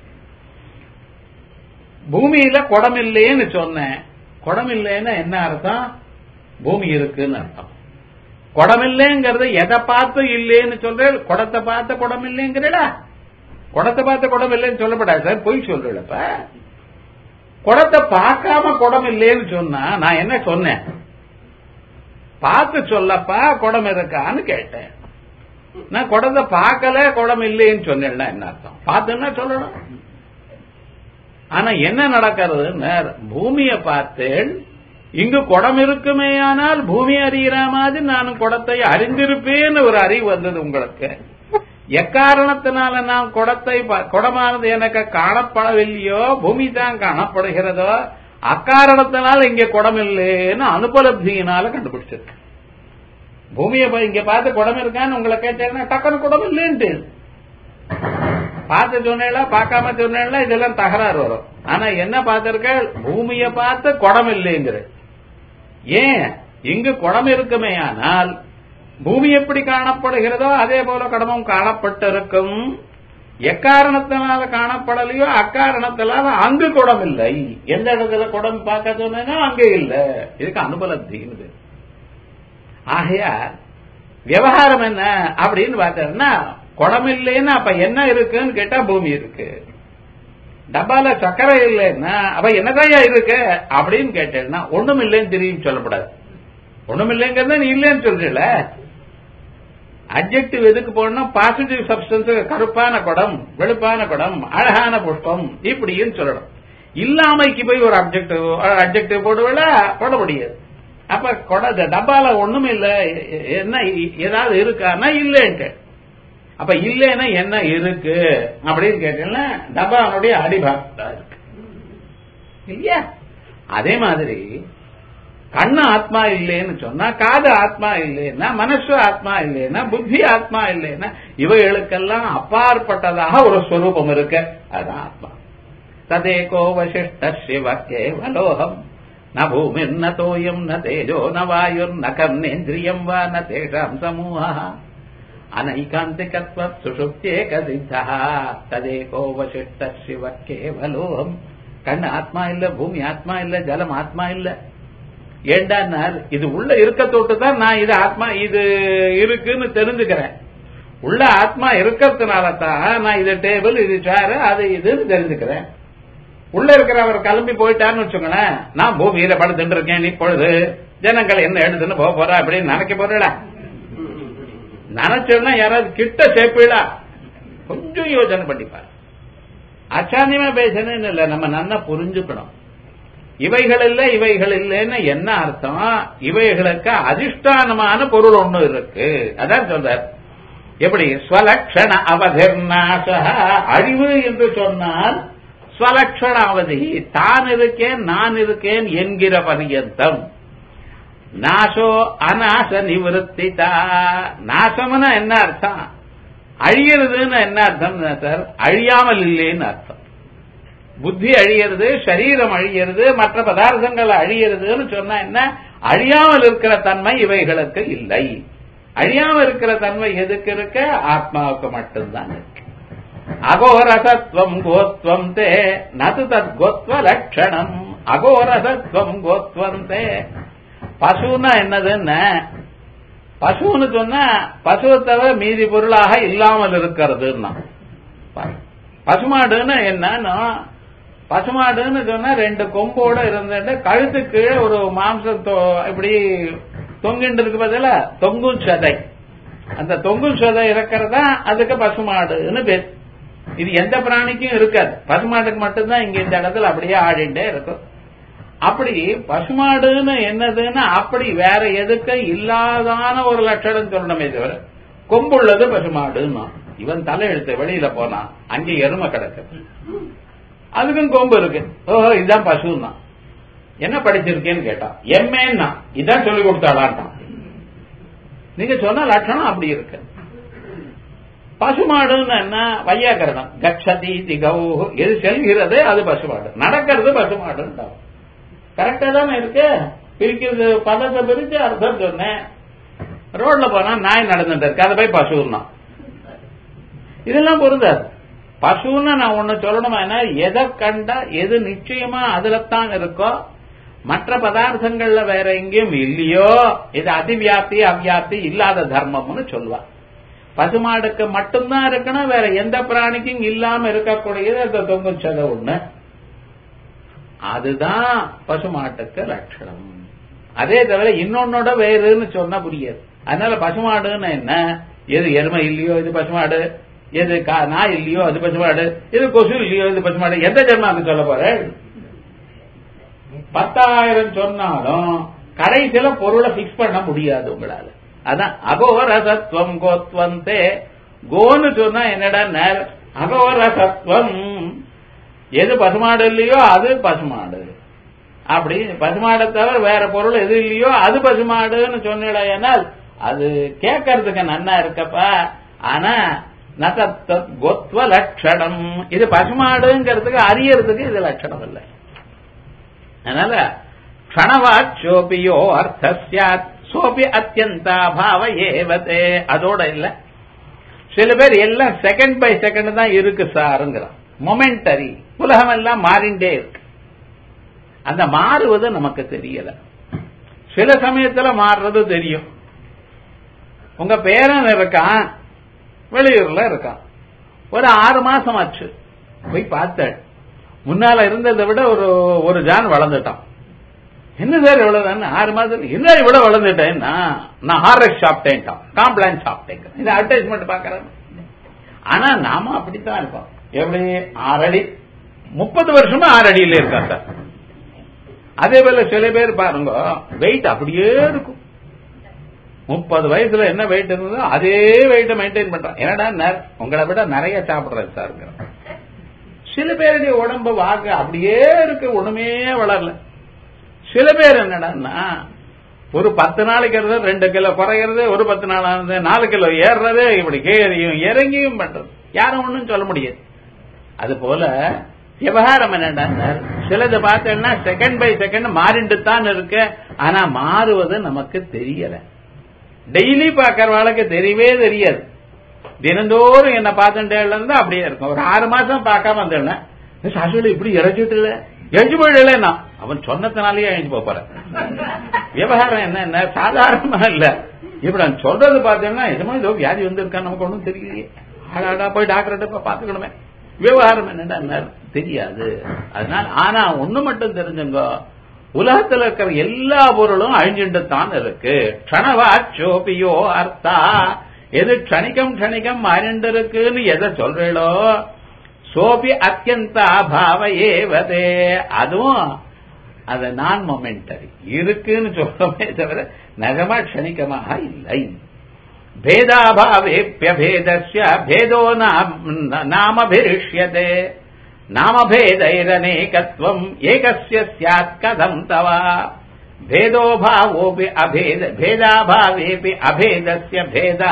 பூமியில குடம் இல்லைன்னு சொன்னேன் குடம் இல்லைன்னா என்ன அர்த்தம் பூமி இருக்குன்னு அர்த்தம் குடம் இல்லைங்கிறது எதை பார்த்து இல்லைன்னு சொல்ற குடத்தை பார்த்த குடம் இல்லைங்கிறடா குடத்தை பார்த்த குடம் இல்லைன்னு சொல்லப்படாது சார் பொய் சொல்றப்ப குடத்தை பார்க்காம குடம் இல்லைன்னு சொன்னா நான் என்ன சொன்னேன் பார்த்து சொல்லப்பா குடம் இருக்கான்னு கேட்டேன் நான் குடத்தை பார்க்கல குடம் இல்லைன்னு சொன்னேன்னா என்ன அர்த்தம் பார்த்துன்னா சொல்லணும் ஆனா என்ன நடக்கிறது பூமியை பார்த்தேன் இங்கு குடம் இருக்குமேயானால் பூமி அறிகிற மாதிரி நான் குடத்தை அறிந்திருப்பேன்னு ஒரு அறிவு வந்தது உங்களுக்கு எக்காரணத்தினால நான் குடத்தை குடமானது எனக்கு காணப்படவில்லையோ பூமி தான் காணப்படுகிறதோ அக்காரணத்தினால் இங்க குடம் இல்லைன்னு அனுபலப்தியினால கண்டுபிடிச்சிருக்கு பூமியை போய் இங்க பார்த்து குடம் இருக்கான்னு உங்களை கேட்டேன்னா டக்குனு குடம் இல்லைன்ட்டு பார்த்து சொன்னேல பார்க்காம சொன்னேல இதெல்லாம் தகராறு வரும் ஆனா என்ன பார்த்திருக்க பூமியை பார்த்து குடம் இல்லைங்கிற ஏன் இங்கு குடம் இருக்குமே ஆனால் பூமி எப்படி காணப்படுகிறதோ அதே போல கடமும் காணப்பட்டிருக்கும் எக்காரணத்தினால காணப்படலையோ அக்காரணத்தினால அங்கு குடம் இல்லை எந்த இடத்துல குடம் பார்க்க சொன்னா அங்கே இல்ல இதுக்கு அனுபலப்தின்னு ஆகையா விவகாரம் என்ன அப்படின்னு பார்த்தோம்னா குடம் இல்லைன்னா அப்ப என்ன இருக்குன்னு கேட்டா பூமி இருக்கு டப்பால சக்கரை இல்லைன்னா அப்ப என்னதான் இருக்கு அப்படின்னு கேட்டேன்னா ஒண்ணும் இல்லைன்னு தெரியும் சொல்லப்படாது ஒண்ணும் இல்லைங்கிறத நீ இல்லைன்னு சொல்றீல அப்ஜெக்டிவ் எதுக்கு போடணும் பாசிட்டிவ் சப்ஸ்டன்ஸ் கருப்பான குடம் வெளுப்பான குடம் அழகான புஷ்பம் இப்படின்னு சொல்லணும் இல்லாமைக்கு போய் ஒரு அப்ஜெக்டிவ் அப்ஜெக்டிவ் போடுவேல போட முடியாது அப்ப கொடை டப்பால ஒண்ணும் இல்ல என்ன ஏதாவது இருக்கான்னா இல்லைன்ட்டு அப்ப இல்லைன்னா என்ன இருக்கு அப்படின்னு கேட்டீங்கன்னா டப்பானுடைய அடிபாகத்தா இருக்கு இல்லையா அதே மாதிரி கண்ணு ஆத்மா இல்லைன்னு சொன்னா காது ஆத்மா இல்லைன்னா மனசு ஆத்மா இல்லைன்னா புத்தி ஆத்மா இல்லைன்னா இவைகளுக்கெல்லாம் அப்பாற்பட்டதாக ஒரு ஸ்வரூபம் இருக்கு அதுதான் ஆத்மா ததேகோ வசிஷ்ட சிவ கேவலோகம் ந பூமிர் ந தோயம் ந தேஜோ ந வாயுர் ந கர்ணேந்திரியம் வா ந தேஷாம் சமூக அனைகாந்திகத்வ சுஷுப்தியேக சித்தா ததேகோ வசிஷ்ட சிவ கேவலோகம் கண்ணு ஆத்மா இல்ல பூமி ஆத்மா இல்ல ஜலம் ஆத்மா இல்ல ஏண்டா இது உள்ள இருக்க தொட்டு தான் நான் இது ஆத்மா இது இருக்குன்னு தெரிஞ்சுக்கிறேன் உள்ள ஆத்மா இருக்கிறதுனால தான் நான் இது டேபிள் இது சேரு அது இதுன்னு தெரிஞ்சுக்கிறேன் உள்ள இருக்கிறவர் கிளம்பி போயிட்டான்னு வச்சுக்கோங்களேன் நான் பூமியில படுத்துட்டு இருக்கேன் இப்பொழுது ஜனங்கள் என்ன எடுத்துன்னு போக போறா அப்படின்னு நினைக்க போறா நினைச்சோன்னா யாராவது கிட்ட சேர்ப்பீடா கொஞ்சம் யோசனை பண்ணிப்பார் அச்சாந்தியமா பேசணும்னு இல்ல நம்ம நல்லா புரிஞ்சுக்கணும் இவைகள் இல்ல இவைகள் இல்லைன்னு என்ன அர்த்தம் இவைகளுக்கு அதிஷ்டானமான பொருள் ஒண்ணு இருக்கு அதான் சொல்றார் எப்படி ஸ்வலக்ஷண அவதிர்நாச அழிவு என்று சொன்னால் ஸ்வலக்ஷண அவதி தான் இருக்கேன் நான் இருக்கேன் என்கிற பரியந்தம் நாசோ அநாச நிவர்த்திதா நாசம்னா என்ன அர்த்தம் அழியறதுன்னு என்ன அர்த்தம் சார் அழியாமல் இல்லைன்னு அர்த்தம் புத்தி அழியிறது சரீரம் அழியிறது மற்ற பதார்த்தங்கள் அழியிறதுன்னு சொன்னா என்ன அழியாமல் இருக்கிற தன்மை இவைகளுக்கு இல்லை அழியாமல் இருக்கிற தன்மை எதுக்கு இருக்க ஆத்மாவுக்கு மட்டும்தான் இருக்கு அகோரசத்வம் கோத்வம் தே நது தத் கோத்வ லட்சணம் அகோரசத்வம் கோத்வம் தே பசுன்னா என்னதுன்னு பசுன்னு சொன்னா பசுவை தவிர மீதி பொருளாக இல்லாமல் இருக்கிறதுன்னா பசுமாடுன்னு என்னன்னா பசுமாடுன்னு சொன்னா ரெண்டு கொம்போட இருந்துட்டு கழுத்து கீழே ஒரு மாம்சம் இப்படி தொங்கிட்டு இருக்கு பதில தொங்கும் சதை அந்த தொங்கும் சதை இருக்கிறதா அதுக்கு பசுமாடுன்னு பேர் இது எந்த பிராணிக்கும் இருக்காது பசுமாட்டுக்கு மட்டும்தான் இங்க இந்த இடத்துல அப்படியே ஆடிண்டே இருக்கும் அப்படி பசுமாடுன்னு என்னதுன்னு அப்படி வேற எதுக்கு இல்லாதான ஒரு லட்சணம் சொல்லணுமே தவிர கொம்புள்ளது பசுமாடுன்னா இவன் தலையெழுத்து வெளியில போனான் அங்கே எருமை கிடக்கு அதுக்கும் கொம்பு இருக்கு ஓஹோ இதுதான் பசுன்னா என்ன படிச்சிருக்கேன்னு கேட்டான் எம்ஏன்னா இதான் சொல்லி கொடுத்தாடான்ட்டான் நீங்க சொன்ன லட்சணம் அப்படி இருக்கு பசுமாடுன்னு என்ன வையாக்கரணம் கச்சதி திகௌ எது செல்கிறது அது பசுமாடு நடக்கிறது பசுமாடுன்னு கரெக்டா தானே இருக்கு பிரிக்கிறது பதத்தை பிரிச்சு அர்த்தம் சொன்னேன் ரோட்ல போனா நாய் நடந்துட்டு இருக்கு அதை போய் பசுன்னா இதெல்லாம் பொருந்தாது பசுன்னு நான் ஒண்ணு சொல்லணுமா எதை கண்டா எது நிச்சயமா அதுலத்தான் இருக்கோ மற்ற பதார்த்தங்கள்ல வேற எங்கேயும் இல்லையோ இது அதிவியாப்தி அவ்வியாப்தி இல்லாத தர்மம்னு சொல்லுவா பசுமாடுக்கு மட்டும்தான் இருக்கணும் வேற எந்த பிராணிக்கும் இல்லாம இருக்கக்கூடியது அந்த தொங்கும் சதை ஒண்ணு அதுதான் பசுமாட்டுக்கு லட்சணம் அதே தவிர இன்னொன்னோட வேறுன்னு சொன்னா புரியாது அதனால பசுமாடுன்னு என்ன எது எருமை இல்லையோ இது பசுமாடு எது நாய் இல்லையோ அது பசுமாடு இது கொசு இல்லையோ இது பசுமாடு எந்த ஜென்மாக்கு சொல்ல போற பத்தாயிரம் சொன்னாலும் கடைசியில பொருளை பிக்ஸ் பண்ண முடியாது உங்களால அதான் அகோரசத்வம் கோத்வந்தே கோன்னு சொன்னா என்னடா அகோரசத்வம் எது பசுமாடு இல்லையோ அது பசுமாடு அப்படி பசுமாடை தவிர வேற பொருள் எது இல்லையோ அது பசுமாடுன்னு சொன்னால் அது கேட்கறதுக்கு நன்னா இருக்கப்பா ஆனா நதத்த கோத்வ லட்சணம் இது பசுமாடுங்கிறதுக்கு அறியறதுக்கு இது லட்சணம் இல்லை அதனால க்ஷணவாச்சோபியோ அர்த்த சாத் சோபி அத்தியந்தா பாவ ஏவதே அதோட இல்ல சில பேர் எல்லாம் செகண்ட் பை செகண்ட் தான் இருக்கு சாருங்கிறான் மொமெண்டரி உலகம் எல்லாம் மாறிண்டே இருக்கு அந்த மாறுவது நமக்கு தெரியல சில சமயத்துல மாறுறது தெரியும் உங்க பேரன் இருக்கான் வெளியூர்ல இருக்கான் ஒரு ஆறு மாசம் ஆச்சு போய் பார்த்தேன் முன்னால இருந்ததை விட ஒரு ஒரு ஜான் வளர்ந்துட்டான் என்ன சார் இவ்வளவுதான் ஆறு மாதம் என்ன இவ்வளவு வளர்ந்துட்டேன் நான் ஆர்எஸ் சாப்பிட்டேன்ட்டான் காம்ப்ளான் சாப்பிட்டேன் இந்த அட்வர்டைஸ்மெண்ட் பாக்குறேன் ஆனா நாம அப்படித்தான் இருக்கோம் எப்படி ஆறடி முப்பது வருஷமா ஆறு அடியில இருக்கா சார் அதே போல சில பேர் பாருங்க வெயிட் அப்படியே இருக்கும் முப்பது வயசுல என்ன வெயிட் இருந்ததோ அதே வெயிட்டை மெயின்டைன் பண்றான் என்னடா உங்களை விட நிறைய சாப்பிடுறேன் சார் சில பேருடைய உடம்பு வாக்கு அப்படியே இருக்கு ஒண்ணுமே வளரல சில பேர் என்னடான்னா ஒரு பத்து நாளைக்கு இருந்தது ரெண்டு கிலோ குறைகிறது ஒரு பத்து நாள் ஆனது நாலு கிலோ ஏறுறது இப்படி கேறியும் இறங்கியும் பண்றது யாரும் ஒன்றும் சொல்ல முடியாது அது போல விவகாரம் என்னடா சிலது பார்த்தேன்னா செகண்ட் பை செகண்ட் மாறிண்டு தான் இருக்கு ஆனா மாறுவது நமக்கு தெரியல டெய்லி பாக்கிறவாளுக்கு தெரியவே தெரியாது தினந்தோறும் என்ன பார்த்துட்டே இருந்தா அப்படியே இருக்கும் ஒரு ஆறு மாசம் பார்க்காம வந்தேன்னா சாசுல இப்படி இறைச்சிட்டு இல்ல எழுந்து போயிடலன்னா அவன் சொன்னதுனாலேயே எழுந்து போறேன் விவகாரம் என்ன என்ன சாதாரணமா இல்ல இப்படி நான் சொல்றது பார்த்தேன்னா எதுமோ ஏதோ வியாதி வந்திருக்கா நமக்கு ஒன்றும் தெரியலையே ஆடாடா போய் டாக்டர்கிட்ட பாத்துக்கணுமே விவகாரம் என்னடா தெரியாது அதனால ஆனா ஒண்ணு மட்டும் தெரிஞ்சுங்க உலகத்துல இருக்கிற எல்லா பொருளும் அழிஞ்சுட்டு தான் இருக்கு க்ஷணவா சோபியோ அர்த்தா எது க்ஷணிக்கம் க்ஷணிக்கம் மாறிண்டு இருக்குன்னு எதை சொல்றீளோ சோபி அத்தியந்தா பாவ ஏவதே அதுவும் அது நான் மொமெண்டரி இருக்குன்னு சொல்றமே தவிர நகமா க்ஷணிக்கமாக இல்லை பேதாபாவேப்பியபேதஸ்ய பேதோ நாமபிரிஷ்யதே நாமபேதைரநேகத்வம் ஏகஸ்ய ஸ்யாத் கதம் தவா பேதோ பாவோபி அபேத பேதாபாவேபி அபேதஸ்ய பேத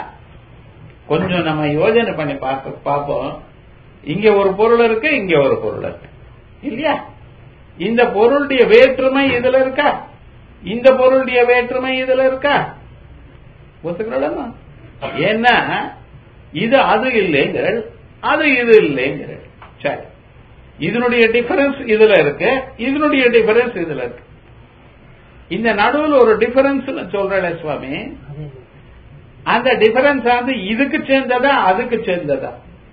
கொஞ்சம் நம்ம யோஜனை பண்ணி பார்க்க பார்ப்போம் இங்க ஒரு பொருள் இருக்கு இங்க ஒரு பொருள் இருக்கு இல்லையா இந்த பொருளுடைய வேற்றுமை இதுல இருக்கா இந்த பொருளுடைய வேற்றுமை இதுல இருக்கா ஒத்துக்கிறோம் ஏன்னா இது அது இல்லைங்கிறள் அது இது இல்லைங்கிறள் சரி இதனுடைய டிஃபரன்ஸ் இதுல இருக்கு இதனுடைய டிஃபரன்ஸ் இதுல இருக்கு இந்த நடுவில் ஒரு டிஃபரன்ஸ் சொல்றேன் சுவாமி அந்த டிஃபரன்ஸ் வந்து இதுக்கு சேர்ந்ததா அதுக்கு சேர்ந்ததா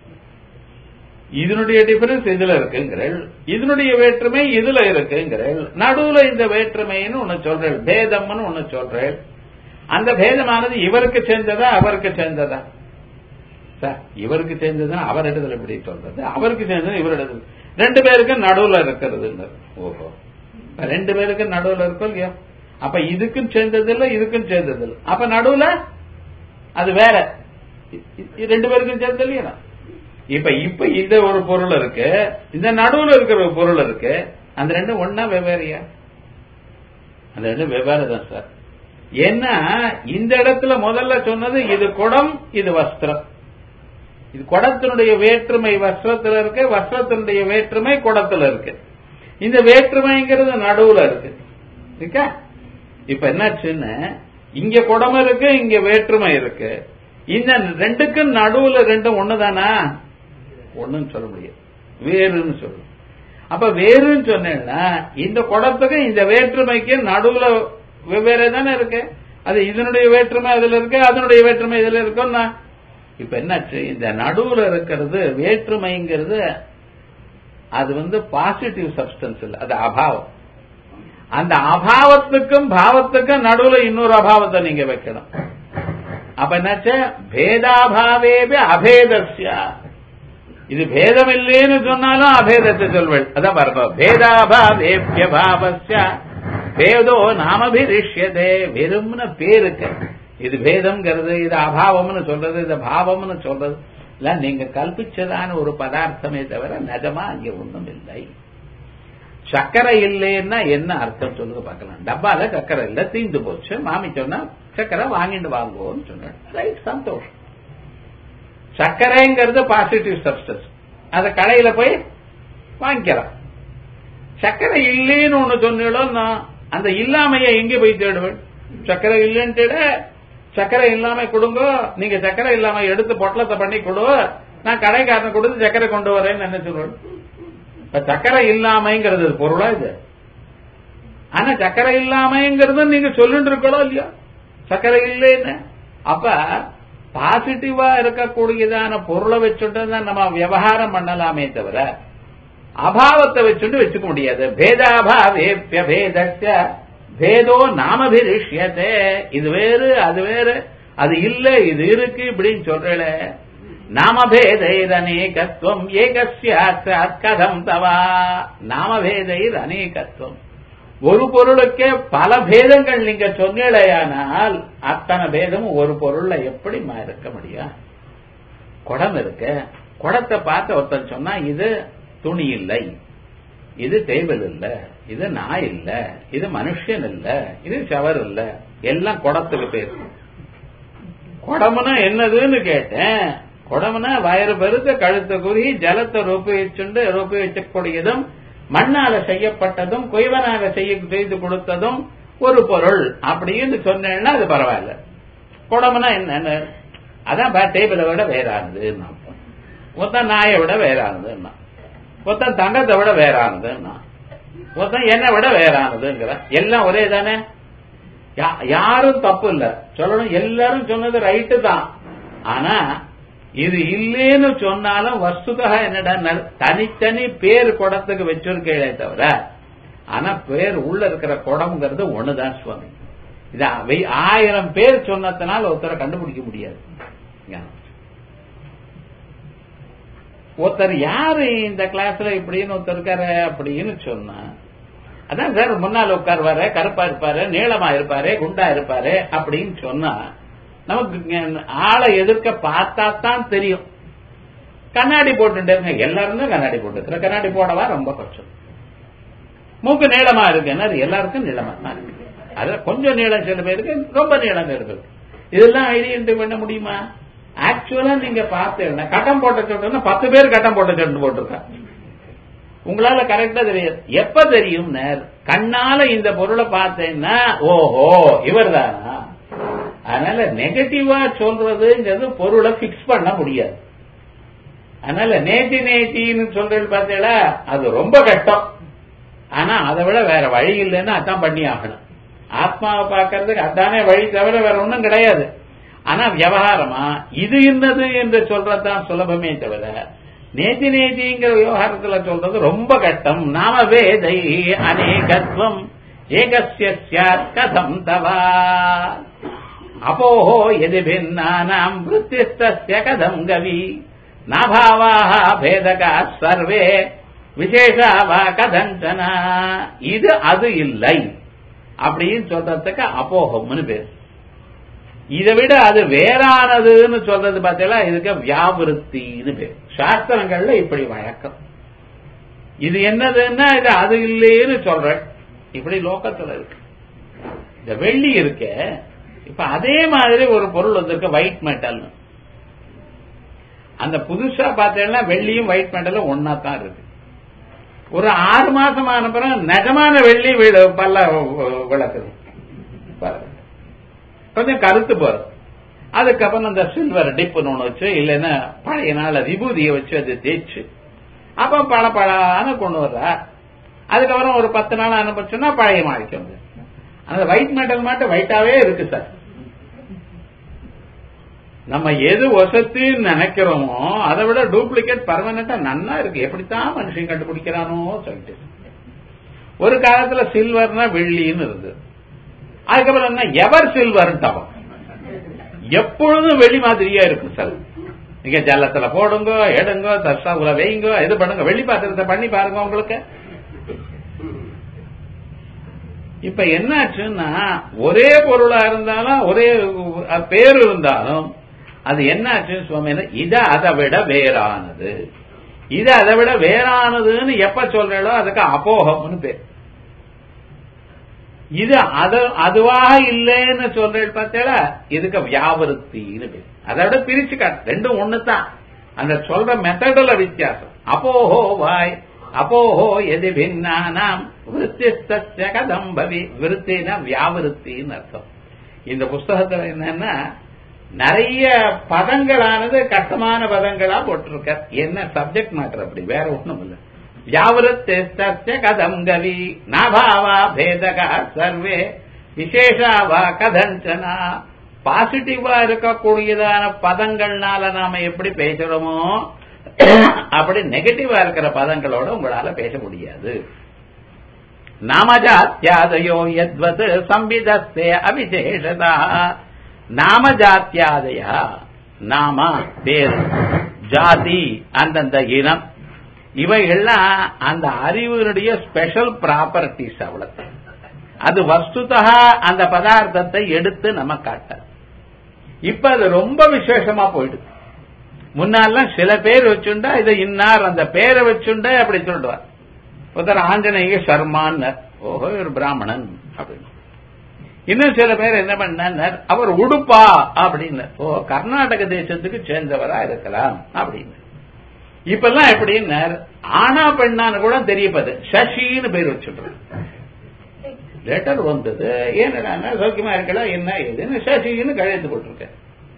இதனுடைய டிஃபரன்ஸ் இதுல இருக்குங்கிறள் இதனுடைய வேற்றுமை இதுல இருக்குங்கிறள் நடுவுல இந்த வேற்றுமைன்னு ஒன்னு சொல்றேன் பேதம்னு ஒன்னு சொல்றேன் அந்த பேதமானது இவருக்கு சேர்ந்ததா அவருக்கு சேர்ந்ததா சார் இவருக்கு சேர்ந்ததுன்னா அவர் இடத்துல எப்படி சொல்றது அவருக்கு சேர்ந்தது இவர் இடத்துல ரெண்டு பேருக்கு நடுவுல இருக்கிறது ஓஹோ ரெண்டு பேருக்கு நடுவுல இருக்கும் இல்லையா அப்ப இதுக்கும் சேர்ந்தது இல்ல இதுக்கும் சேர்ந்தது இல்ல அப்ப நடுவுல அது வேற ரெண்டு பேருக்கும் சேர்ந்தது இல்லையா இப்ப இப்ப இந்த ஒரு பொருள் இருக்கு இந்த நடுவுல இருக்கிற ஒரு பொருள் இருக்கு அந்த ரெண்டும் ஒன்னா வெவ்வேறையா அந்த ரெண்டும் வெவ்வேறு தான் சார் ஏன்னா இந்த இடத்துல முதல்ல சொன்னது இது குடம் இது வஸ்திரம் இது குடத்தினுடைய வேற்றுமை வஸ்திரத்துல இருக்கு வஸ்திரத்தினுடைய வேற்றுமை குடத்துல இருக்கு இந்த வேற்றுமைங்கிறது நடுவுல இருக்கு இருக்கா இப்ப என்னாச்சுன்னு இங்க குடம் இருக்கு இங்க வேற்றுமை இருக்கு இந்த ரெண்டுக்கும் நடுவுல ரெண்டும் ஒண்ணுதானா ஒண்ணுன்னு சொல்ல முடியாது வேறுன்னு சொல்லணும் அப்ப வேறுன்னு சொன்னேன்னா இந்த குடத்துக்கு இந்த வேற்றுமைக்கு நடுவுல வெவ்வேறு தானே இருக்கு அது இதனுடைய வேற்றுமை அதுல இருக்கு அதனுடைய வேற்றுமை இதுல இருக்கும்னா இப்ப என்னாச்சு இந்த நடுவுல இருக்கிறது வேற்றுமைங்கிறது அது வந்து பாசிட்டிவ் சப்ஸ்டன்ஸ் இல்ல அது அபாவம் அந்த அபாவத்துக்கும் பாவத்துக்கும் நடுவுல இன்னொரு அபாவத்தை நீங்க வைக்கணும் அப்ப என்னாச்சு பேதாபாவேபி அபேதஸ்யா இது பேதம் இல்லைன்னு சொன்னாலும் அபேதத்தை சொல்வேன் அதான் பாருங்க பேதாபாவேபிய பாவஸ்யா பேதோ நாமபிரிஷ்யதே வெறும்னு பேருக்கு இது பேதம்ங்கிறது இது அபாவம்னு சொல்றது இது பாவம்னு சொல்றது இல்ல நீங்க கல்பிச்சதான ஒரு பதார்த்தமே தவிர நிஜமா அங்கே ஒண்ணும் இல்லை சக்கரை இல்லைன்னா என்ன அர்த்தம் சொல்லுங்க பார்க்கலாம் டப்பால சக்கரை இல்ல தீந்து போச்சு மாமி சொன்னா சக்கரை வாங்கிட்டு வாங்குவோம்னு சொன்னாங்க ரைட் சந்தோஷம் சர்க்கரைங்கிறது பாசிட்டிவ் சப்ஸ்டன்ஸ் அத கடையில போய் வாங்கிக்கலாம் சர்க்கரை இல்லைன்னு ஒண்ணு சொன்னீங்களோ அந்த இல்லாமைய எங்க போய் தேடுவேன் சர்க்கரை இல்லைன்னு சர்க்கரை இல்லாம கொடுங்க நீங்க சர்க்கரை இல்லாம எடுத்து பொட்டலத்தை பண்ணி கொடு நான் கடைக்காரனை கொடுத்து சர்க்கரை கொண்டு வரேன்னு என்ன சொல்லுவேன் இப்ப சர்க்கரை இல்லாமைங்கிறது பொருளா இது ஆனா சர்க்கரை இல்லாமைங்கிறது நீங்க சொல்லிட்டு இருக்கணும் இல்லையா சர்க்கரை இல்லைன்னு அப்ப பாசிட்டிவா இருக்கக்கூடியதான பொருளை வச்சுட்டு தான் நம்ம விவகாரம் பண்ணலாமே தவிர அபாவத்தை வச்சுட்டு வச்சுக்க முடியாது பேதாபாவே பேதஸ்ய பேதோ நாமபிரிஷ்யதே இது வேறு அது வேறு அது இல்ல இது இருக்கு இப்படின்னு சொல்றல நாமபேதைர் அநேகத்துவம் ஏகஸ்யாத் கதம் தவா நாமபேதைர் அநேகத்துவம் ஒரு பொருளுக்கே பல பேதங்கள் நீங்க சொன்னீழையானால் அத்தனை பேதமும் ஒரு பொருள்ல எப்படி இருக்க முடியும் குடம் இருக்கு குடத்தை பார்த்து ஒருத்தன் சொன்னா இது துணி இல்லை இது டேபிள் இல்ல இது நாய் இல்ல இது மனுஷன் இல்ல இது ஷவர் இல்ல எல்லாம் குடத்துக்கு பேர் குடம்னா என்னதுன்னு கேட்டேன் குடம்னா வயிறு பெருக்க கழுத்த குறி ஜலத்தை ரொப்பி வச்சுண்டு ரொப்பி வச்சக்கூடியதும் மண்ணால செய்யப்பட்டதும் குயவனாக செய்ய செய்து கொடுத்ததும் ஒரு பொருள் அப்படின்னு சொன்னேன்னா அது பரவாயில்ல குடம்னா என்னன்னு அதான் டேபிளை விட வேறானதுன்னு மொத்தம் நாயை விட வேறானதுன்னா மொத்தம் தங்கத்தை விட வேறானதுன்னா மொத்தம் என்னை விட வேறானதுங்கிற எல்லாம் ஒரே தானே யாரும் தப்பு இல்ல சொல்லணும் எல்லாரும் சொன்னது ரைட்டு தான் ஆனா இது இல்லேன்னு சொன்னாலும் வஸ்துதா என்னடா தனித்தனி பேர் குடத்துக்கு வச்சிருக்கே தவிர ஆனா பேர் உள்ள இருக்கிற குடம்ங்கிறது ஒண்ணுதான் சுவாமி இது ஆயிரம் பேர் சொன்னதுனால ஒருத்தரை கண்டுபிடிக்க முடியாது ஒருத்தர் யாரு இந்த கிளாஸ்ல இப்படின்னு ஒருத்தர் இருக்காரு அப்படின்னு சொன்னா அதான் சார் முன்னால உட்காருவாரு கருப்பா இருப்பாரு நீளமா இருப்பாரு குண்டா இருப்பாரு அப்படின்னு சொன்னா நமக்கு ஆளை எதிர்க்க பார்த்தா தான் தெரியும் கண்ணாடி போட்டுட்டு எல்லாரும் தான் கண்ணாடி போட்டு கண்ணாடி போடவா ரொம்ப கஷ்டம் மூக்கு நீளமா இருக்கு எல்லாருக்கும் நீளமா தான் இருக்கு அது கொஞ்சம் நீளம் சில பேருக்கு ரொம்ப நீளம் இருக்கு இதெல்லாம் ஐடியன்டி பண்ண முடியுமா ஆக்சுவலா நீங்க பார்த்தீங்கன்னா கட்டம் போட்ட சொன்னா பத்து பேர் கட்டம் போட்ட சொட்டு போட்டிருக்காங்க உங்களால கரெக்டா தெரியாது எப்ப தெரியும் கண்ணால இந்த பொருளை பார்த்தேன்னா ஓஹோ இவர் தானா அதனால நெகட்டிவா சொல்றதுங்கிறது பொருளை பிக்ஸ் பண்ண முடியாது அதனால நேத்தி நேத்தின்னு சொல்றது பார்த்தீங்களா அது ரொம்ப கஷ்டம் ஆனா அதை விட வேற வழி இல்லைன்னு அதான் பண்ணி ஆகணும் ஆத்மாவை பார்க்கறதுக்கு அதானே வழி தவிர வேற ஒன்றும் கிடையாது ஆனா விவகாரமா இது என்னது என்று சொல்றதுதான் சுலபமே தவிர நேதி நேதிங்கிற விவகாரத்துல சொல்றது ரொம்ப கஷ்டம் நாம வேதை அநேகத்துவம் ஏகசிய கதம் தவா அபோஹோ எது பின்னானாம் விற்த்திஸ்தஸ்ய கதம் கவி நாபாவாக பேதகா சர்வே விசேஷாவா கதஞ்சனா இது அது இல்லை அப்படின்னு சொல்றதுக்கு அபோகம்னு பேர் இதை விட அது வேறானதுன்னு சொல்றது பார்த்தீங்களா இதுக்கு வியாபிருத்தின்னு பேர் சாஸ்திரங்கள்ல இப்படி வழக்கம் இது என்னதுன்னா இது அது இல்லைன்னு சொல்ற இப்படி லோக்கத்துல இருக்கு இந்த வெள்ளி இருக்க இப்ப அதே மாதிரி ஒரு பொருள் வந்திருக்கு ஒயிட் மெட்டல் அந்த புதுசா பார்த்தீங்கன்னா வெள்ளியும் ஒயிட் மெட்டலும் ஒன்னா தான் இருக்கு ஒரு ஆறு மாசம் ஆன பிறகு நிஜமான வெள்ளி பல்ல விளக்குது கொஞ்சம் கருத்து போறது அதுக்கப்புறம் அந்த சில்வர் டிப்புன்னு ஒண்ணு வச்சு இல்லைன்னா பழைய நாள் விபூதியை வச்சு அது தேய்ச்சு அப்ப பல பழான்னு கொண்டு வர்ற அதுக்கப்புறம் ஒரு பத்து நாள் அனுப்பிச்சோன்னா பழைய மாறிக்கு வந்து அந்த ஒயிட் மெட்டல் மட்டும் ஒயிட்டாவே இருக்கு சார் நம்ம எது வசத்தின்னு நினைக்கிறோமோ அதை விட டூப்ளிகேட் பர்மனண்டா நன்னா இருக்கு எப்படித்தான் மனுஷன் கண்டுபிடிக்கிறானோ சொல்லிட்டு ஒரு காலத்துல சில்வர்னா வெள்ளின்னு இருந்தது அதுக்கப்புறம் என்ன எவர் சில்வர் எப்பொழுதும் வெளி மாதிரியா இருக்கு சார் நீங்க ஜலத்துல போடுங்க எடுங்க தர்சாவுல வைங்க இது பண்ணுங்க வெள்ளி பாத்திரத்தை பண்ணி பாருங்க உங்களுக்கு இப்ப என்னாச்சுன்னா ஒரே பொருளா இருந்தாலும் ஒரே பேர் இருந்தாலும் அது என்னாச்சு சுவாமி இத அதை விட வேறானது இது அதை விட வேறானதுன்னு எப்ப சொல்றீங்களோ அதுக்கு அபோகம்னு பேர் இது அது அதுவாக இல்லைன்னு சொல்றேன் பார்த்தேடா இதுக்கு வியாபருத்தின்னு பேர் அதை விட பிரிச்சு காட்டு ரெண்டும் ஒண்ணுதான் அந்த சொல்ற மெத்தடுல வித்தியாசம் அப்போஹோ வாய் அப்போஹோ எது பின்னானாம் விருத்திஸ்தஸ்ய கதம் பவி விருத்தினா வியாபருத்தின்னு அர்த்தம் இந்த புஸ்தகத்துல என்னன்னா நிறைய பதங்களானது கஷ்டமான பதங்களா போட்டிருக்க என்ன சப்ஜெக்ட் மேட்டர் அப்படி வேற ஒண்ணும் இல்ல வியாவிருத்தஸ்ய கதம் கவி நாபாவா பேதகா சர்வே விசேஷாவா கதஞ்சனா பாசிட்டிவா இருக்கக்கூடியதான பதங்கள்னால நாம எப்படி பேசுறோமோ அப்படி நெகட்டிவா இருக்கிற பதங்களோட உங்களால பேச முடியாது நாமஜாத்தியாதயோ எத்வத் சம்பிதஸ்தே அவிசேஷதா நாமஜாத்தியாதய நாம பேர் ஜாதி அந்தந்த இனம் இவைகள்லாம் அந்த அறிவினுடைய ஸ்பெஷல் ப்ராப்பர்ட்டிஸ் அவ்வளவு அது வஸ்துதா அந்த பதார்த்தத்தை எடுத்து நம்ம காட்ட இப்ப அது ரொம்ப விசேஷமா போயிடுது முன்னாலாம் சில பேர் வச்சுண்டா இதை இன்னார் அந்த பேரை வச்சுண்டா அப்படி சொல்லுவார் ஒருத்தர் ஆஞ்சநேய சர்மான்னு ஓஹோ ஒரு பிராமணன் அப்படின்னு இன்னும் சில பேர் என்ன பண்ணார் அவர் உடுப்பா அப்படின்னு ஓ கர்நாடக தேசத்துக்கு சேர்ந்தவரா இருக்கலாம் அப்படின்னு இப்பெல்லாம் எப்படின்னார் ஆனா பெண்ணான்னு கூட தெரியப்பது சசின்னு பேர் வச்சுட்டு லெட்டர் வந்தது ஏன்னா சௌக்கியமா இருக்கலாம் என்ன ஏதுன்னு சசின்னு கழுத்து போட்டிருக்கேன்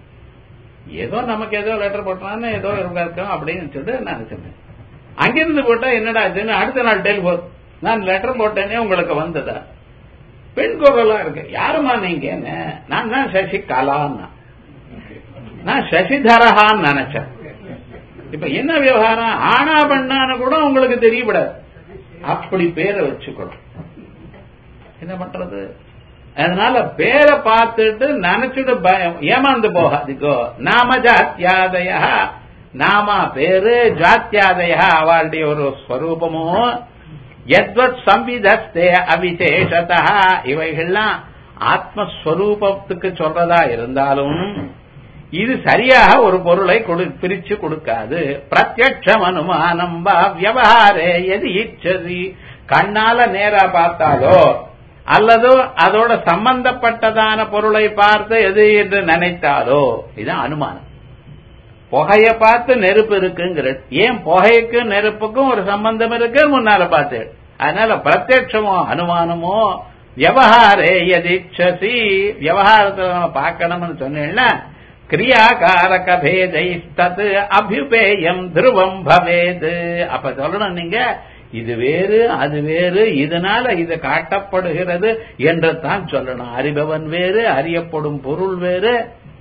ஏதோ நமக்கு ஏதோ லெட்டர் போட்டான்னு ஏதோ இருக்கோம் அப்படின்னு சொல்லிட்டு நான் சொன்னேன் அங்கிருந்து போட்டா என்னடா ஆச்சுன்னு அடுத்த நாள் டெலிபோன் நான் லெட்டர் போட்டேனே உங்களுக்கு வந்ததா பெண் குரலா இருக்கு யாருமா நீங்க நான் தான் சசி கலான்னா நான் சசிதரஹான்னு நினைச்சேன் இப்ப என்ன விவகாரம் ஆனா பண்ணான்னு கூட உங்களுக்கு தெரியப்படாது அப்படி பேரை வச்சுக்கணும் என்ன பண்றது அதனால பேரை பார்த்துட்டு நினைச்சுட்டு பயம் ஏமாந்து போகாதுக்கோ நாம ஜாத்தியாதய நாம பேரு ஜாத்தியாதய அவளுடைய ஒரு ஸ்வரூபமோ எத்வத் சம்விதஸ்தே அவிசேஷதா இவைகள்லாம் ஆத்மஸ்வரூபத்துக்கு சொல்றதா இருந்தாலும் இது சரியாக ஒரு பொருளை பிரிச்சு கொடுக்காது பிரத்யட்சம் அனுமானம் வா வியவஹாரே எது இச்சதி கண்ணால நேரா பார்த்தாலோ அல்லது அதோட சம்பந்தப்பட்டதான பொருளை பார்த்து எது என்று நினைத்தாலோ இதுதான் அனுமானம் புகைய பார்த்து நெருப்பு இருக்குங்கிற ஏன் புகைக்கு நெருப்புக்கும் ஒரு சம்பந்தம் இருக்கு முன்னால பார்த்து அதனால பிரத்யட்சமோ அனுமானமோ வியவஹாரே எதிச்சசி வியவஹாரத்துல நம்ம பார்க்கணும்னு சொன்னேன்னா கிரியாகாரக பேதைஸ்தது அபியுபேயம் துருவம் பவேது அப்ப சொல்லணும் நீங்க இது வேறு அது வேறு இதனால இது காட்டப்படுகிறது என்று தான் சொல்லணும் அறிபவன் வேறு அறியப்படும் பொருள் வேறு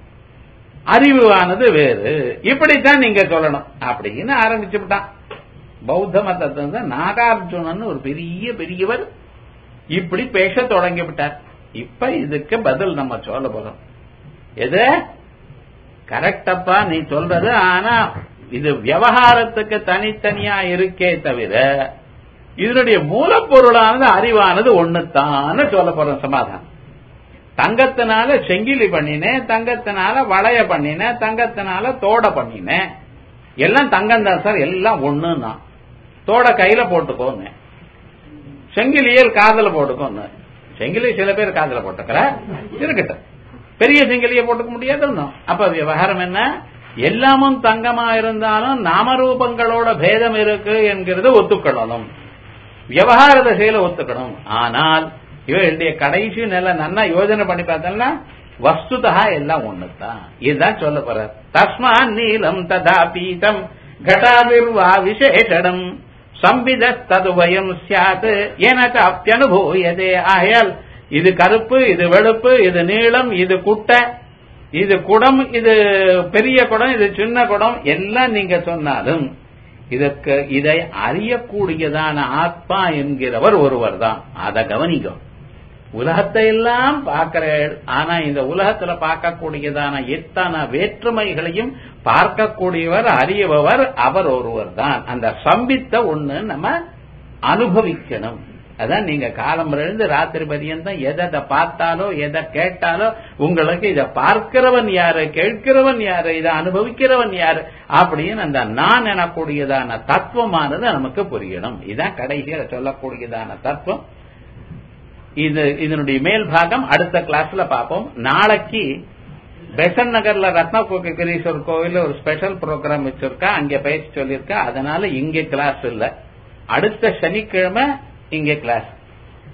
அறிவானது வேறு இப்படித்தான் நீங்க சொல்லணும் அப்படின்னு ஆரம்பிச்சு விட்டான் பௌத்த மதத்தை நாகார்ஜுனன் ஒரு பெரிய பெரியவர் இப்படி பேச தொடங்கி விட்டார் இப்ப இதுக்கு பதில் நம்ம சொல்ல போறோம் எது கரெக்டப்பா நீ சொல்றது ஆனா இது விவகாரத்துக்கு தனித்தனியா இருக்கே தவிர இதனுடைய மூலப்பொருளானது அறிவானது ஒண்ணுத்தான்னு சொல்ல போறோம் சமாதானம் தங்கத்தினால செங்கிலி பண்ணினேன் தங்கத்தினால வளைய பண்ணினேன் தங்கத்தினால தோட பண்ணினேன் எல்லாம் தங்கம் தான் சார் எல்லாம் ஒண்ணுன்னா தோட கையில போட்டுக்கோங்க செங்கிலியல் காதல போட்டுக்கோங்க செங்கிலி சில பேர் காதல போட்டுக்கிற இருக்கட்டும் பெரிய செங்கிலியை போட்டுக்க முடியாது அப்ப விவகாரம் என்ன எல்லாமும் தங்கமா இருந்தாலும் நாமரூபங்களோட பேதம் இருக்கு என்கிறது ஒத்துக்கொள்ளணும் விவகார திசையில ஒத்துக்கணும் ஆனால் இவருடைய கடைசி நிலை நல்லா யோஜனை பண்ணி பார்த்தோம்னா வஸ்துதா எல்லாம் ஒண்ணுதான் இதுதான் சொல்ல போற தஸ்மா நீலம் ததா பீதம் கட்டாவிர்வா விசேஷடம் சம்பித ததுவயம் சியாத் எனக்கு அப்பியனுபூயதே ஆயால் இது கருப்பு இது வெளுப்பு இது நீளம் இது குட்டை இது குடம் இது பெரிய குடம் இது சின்ன குடம் எல்லாம் நீங்க சொன்னாலும் இதற்கு இதை அறியக்கூடியதான ஆத்மா என்கிறவர் ஒருவர் தான் அதை கவனிக்கும் உலகத்தை எல்லாம் பார்க்கிற ஆனா இந்த உலகத்துல பார்க்கக்கூடியதான எத்தனை வேற்றுமைகளையும் பார்க்கக்கூடியவர் அறியபவர் அவர் ஒருவர் தான் அந்த சம்பித்த ஒண்ணு நம்ம அனுபவிக்கணும் அதான் நீங்க காலம் இருந்து ராத்திரி பரியந்தம் எதை பார்த்தாலோ எதை கேட்டாலோ உங்களுக்கு இதை பார்க்கிறவன் யாரு கேட்கிறவன் யாரு இதை அனுபவிக்கிறவன் யாரு அப்படின்னு அந்த நான் எனக்கூடியதான தத்துவமானது நமக்கு புரியணும் இதான் கடைசியில சொல்லக்கூடியதான தத்துவம் இது இதனுடைய மேல் பாகம் அடுத்த கிளாஸ்ல பார்ப்போம் நாளைக்கு பெசன் நகர்ல ரத்ன கோகேஸ்வரர் கோவில்ல ஒரு ஸ்பெஷல் ப்ரோக்ராம் வச்சிருக்கா அங்க பயிற்சி சொல்லியிருக்கா அதனால இங்க கிளாஸ் இல்ல அடுத்த சனிக்கிழமை இங்க கிளாஸ்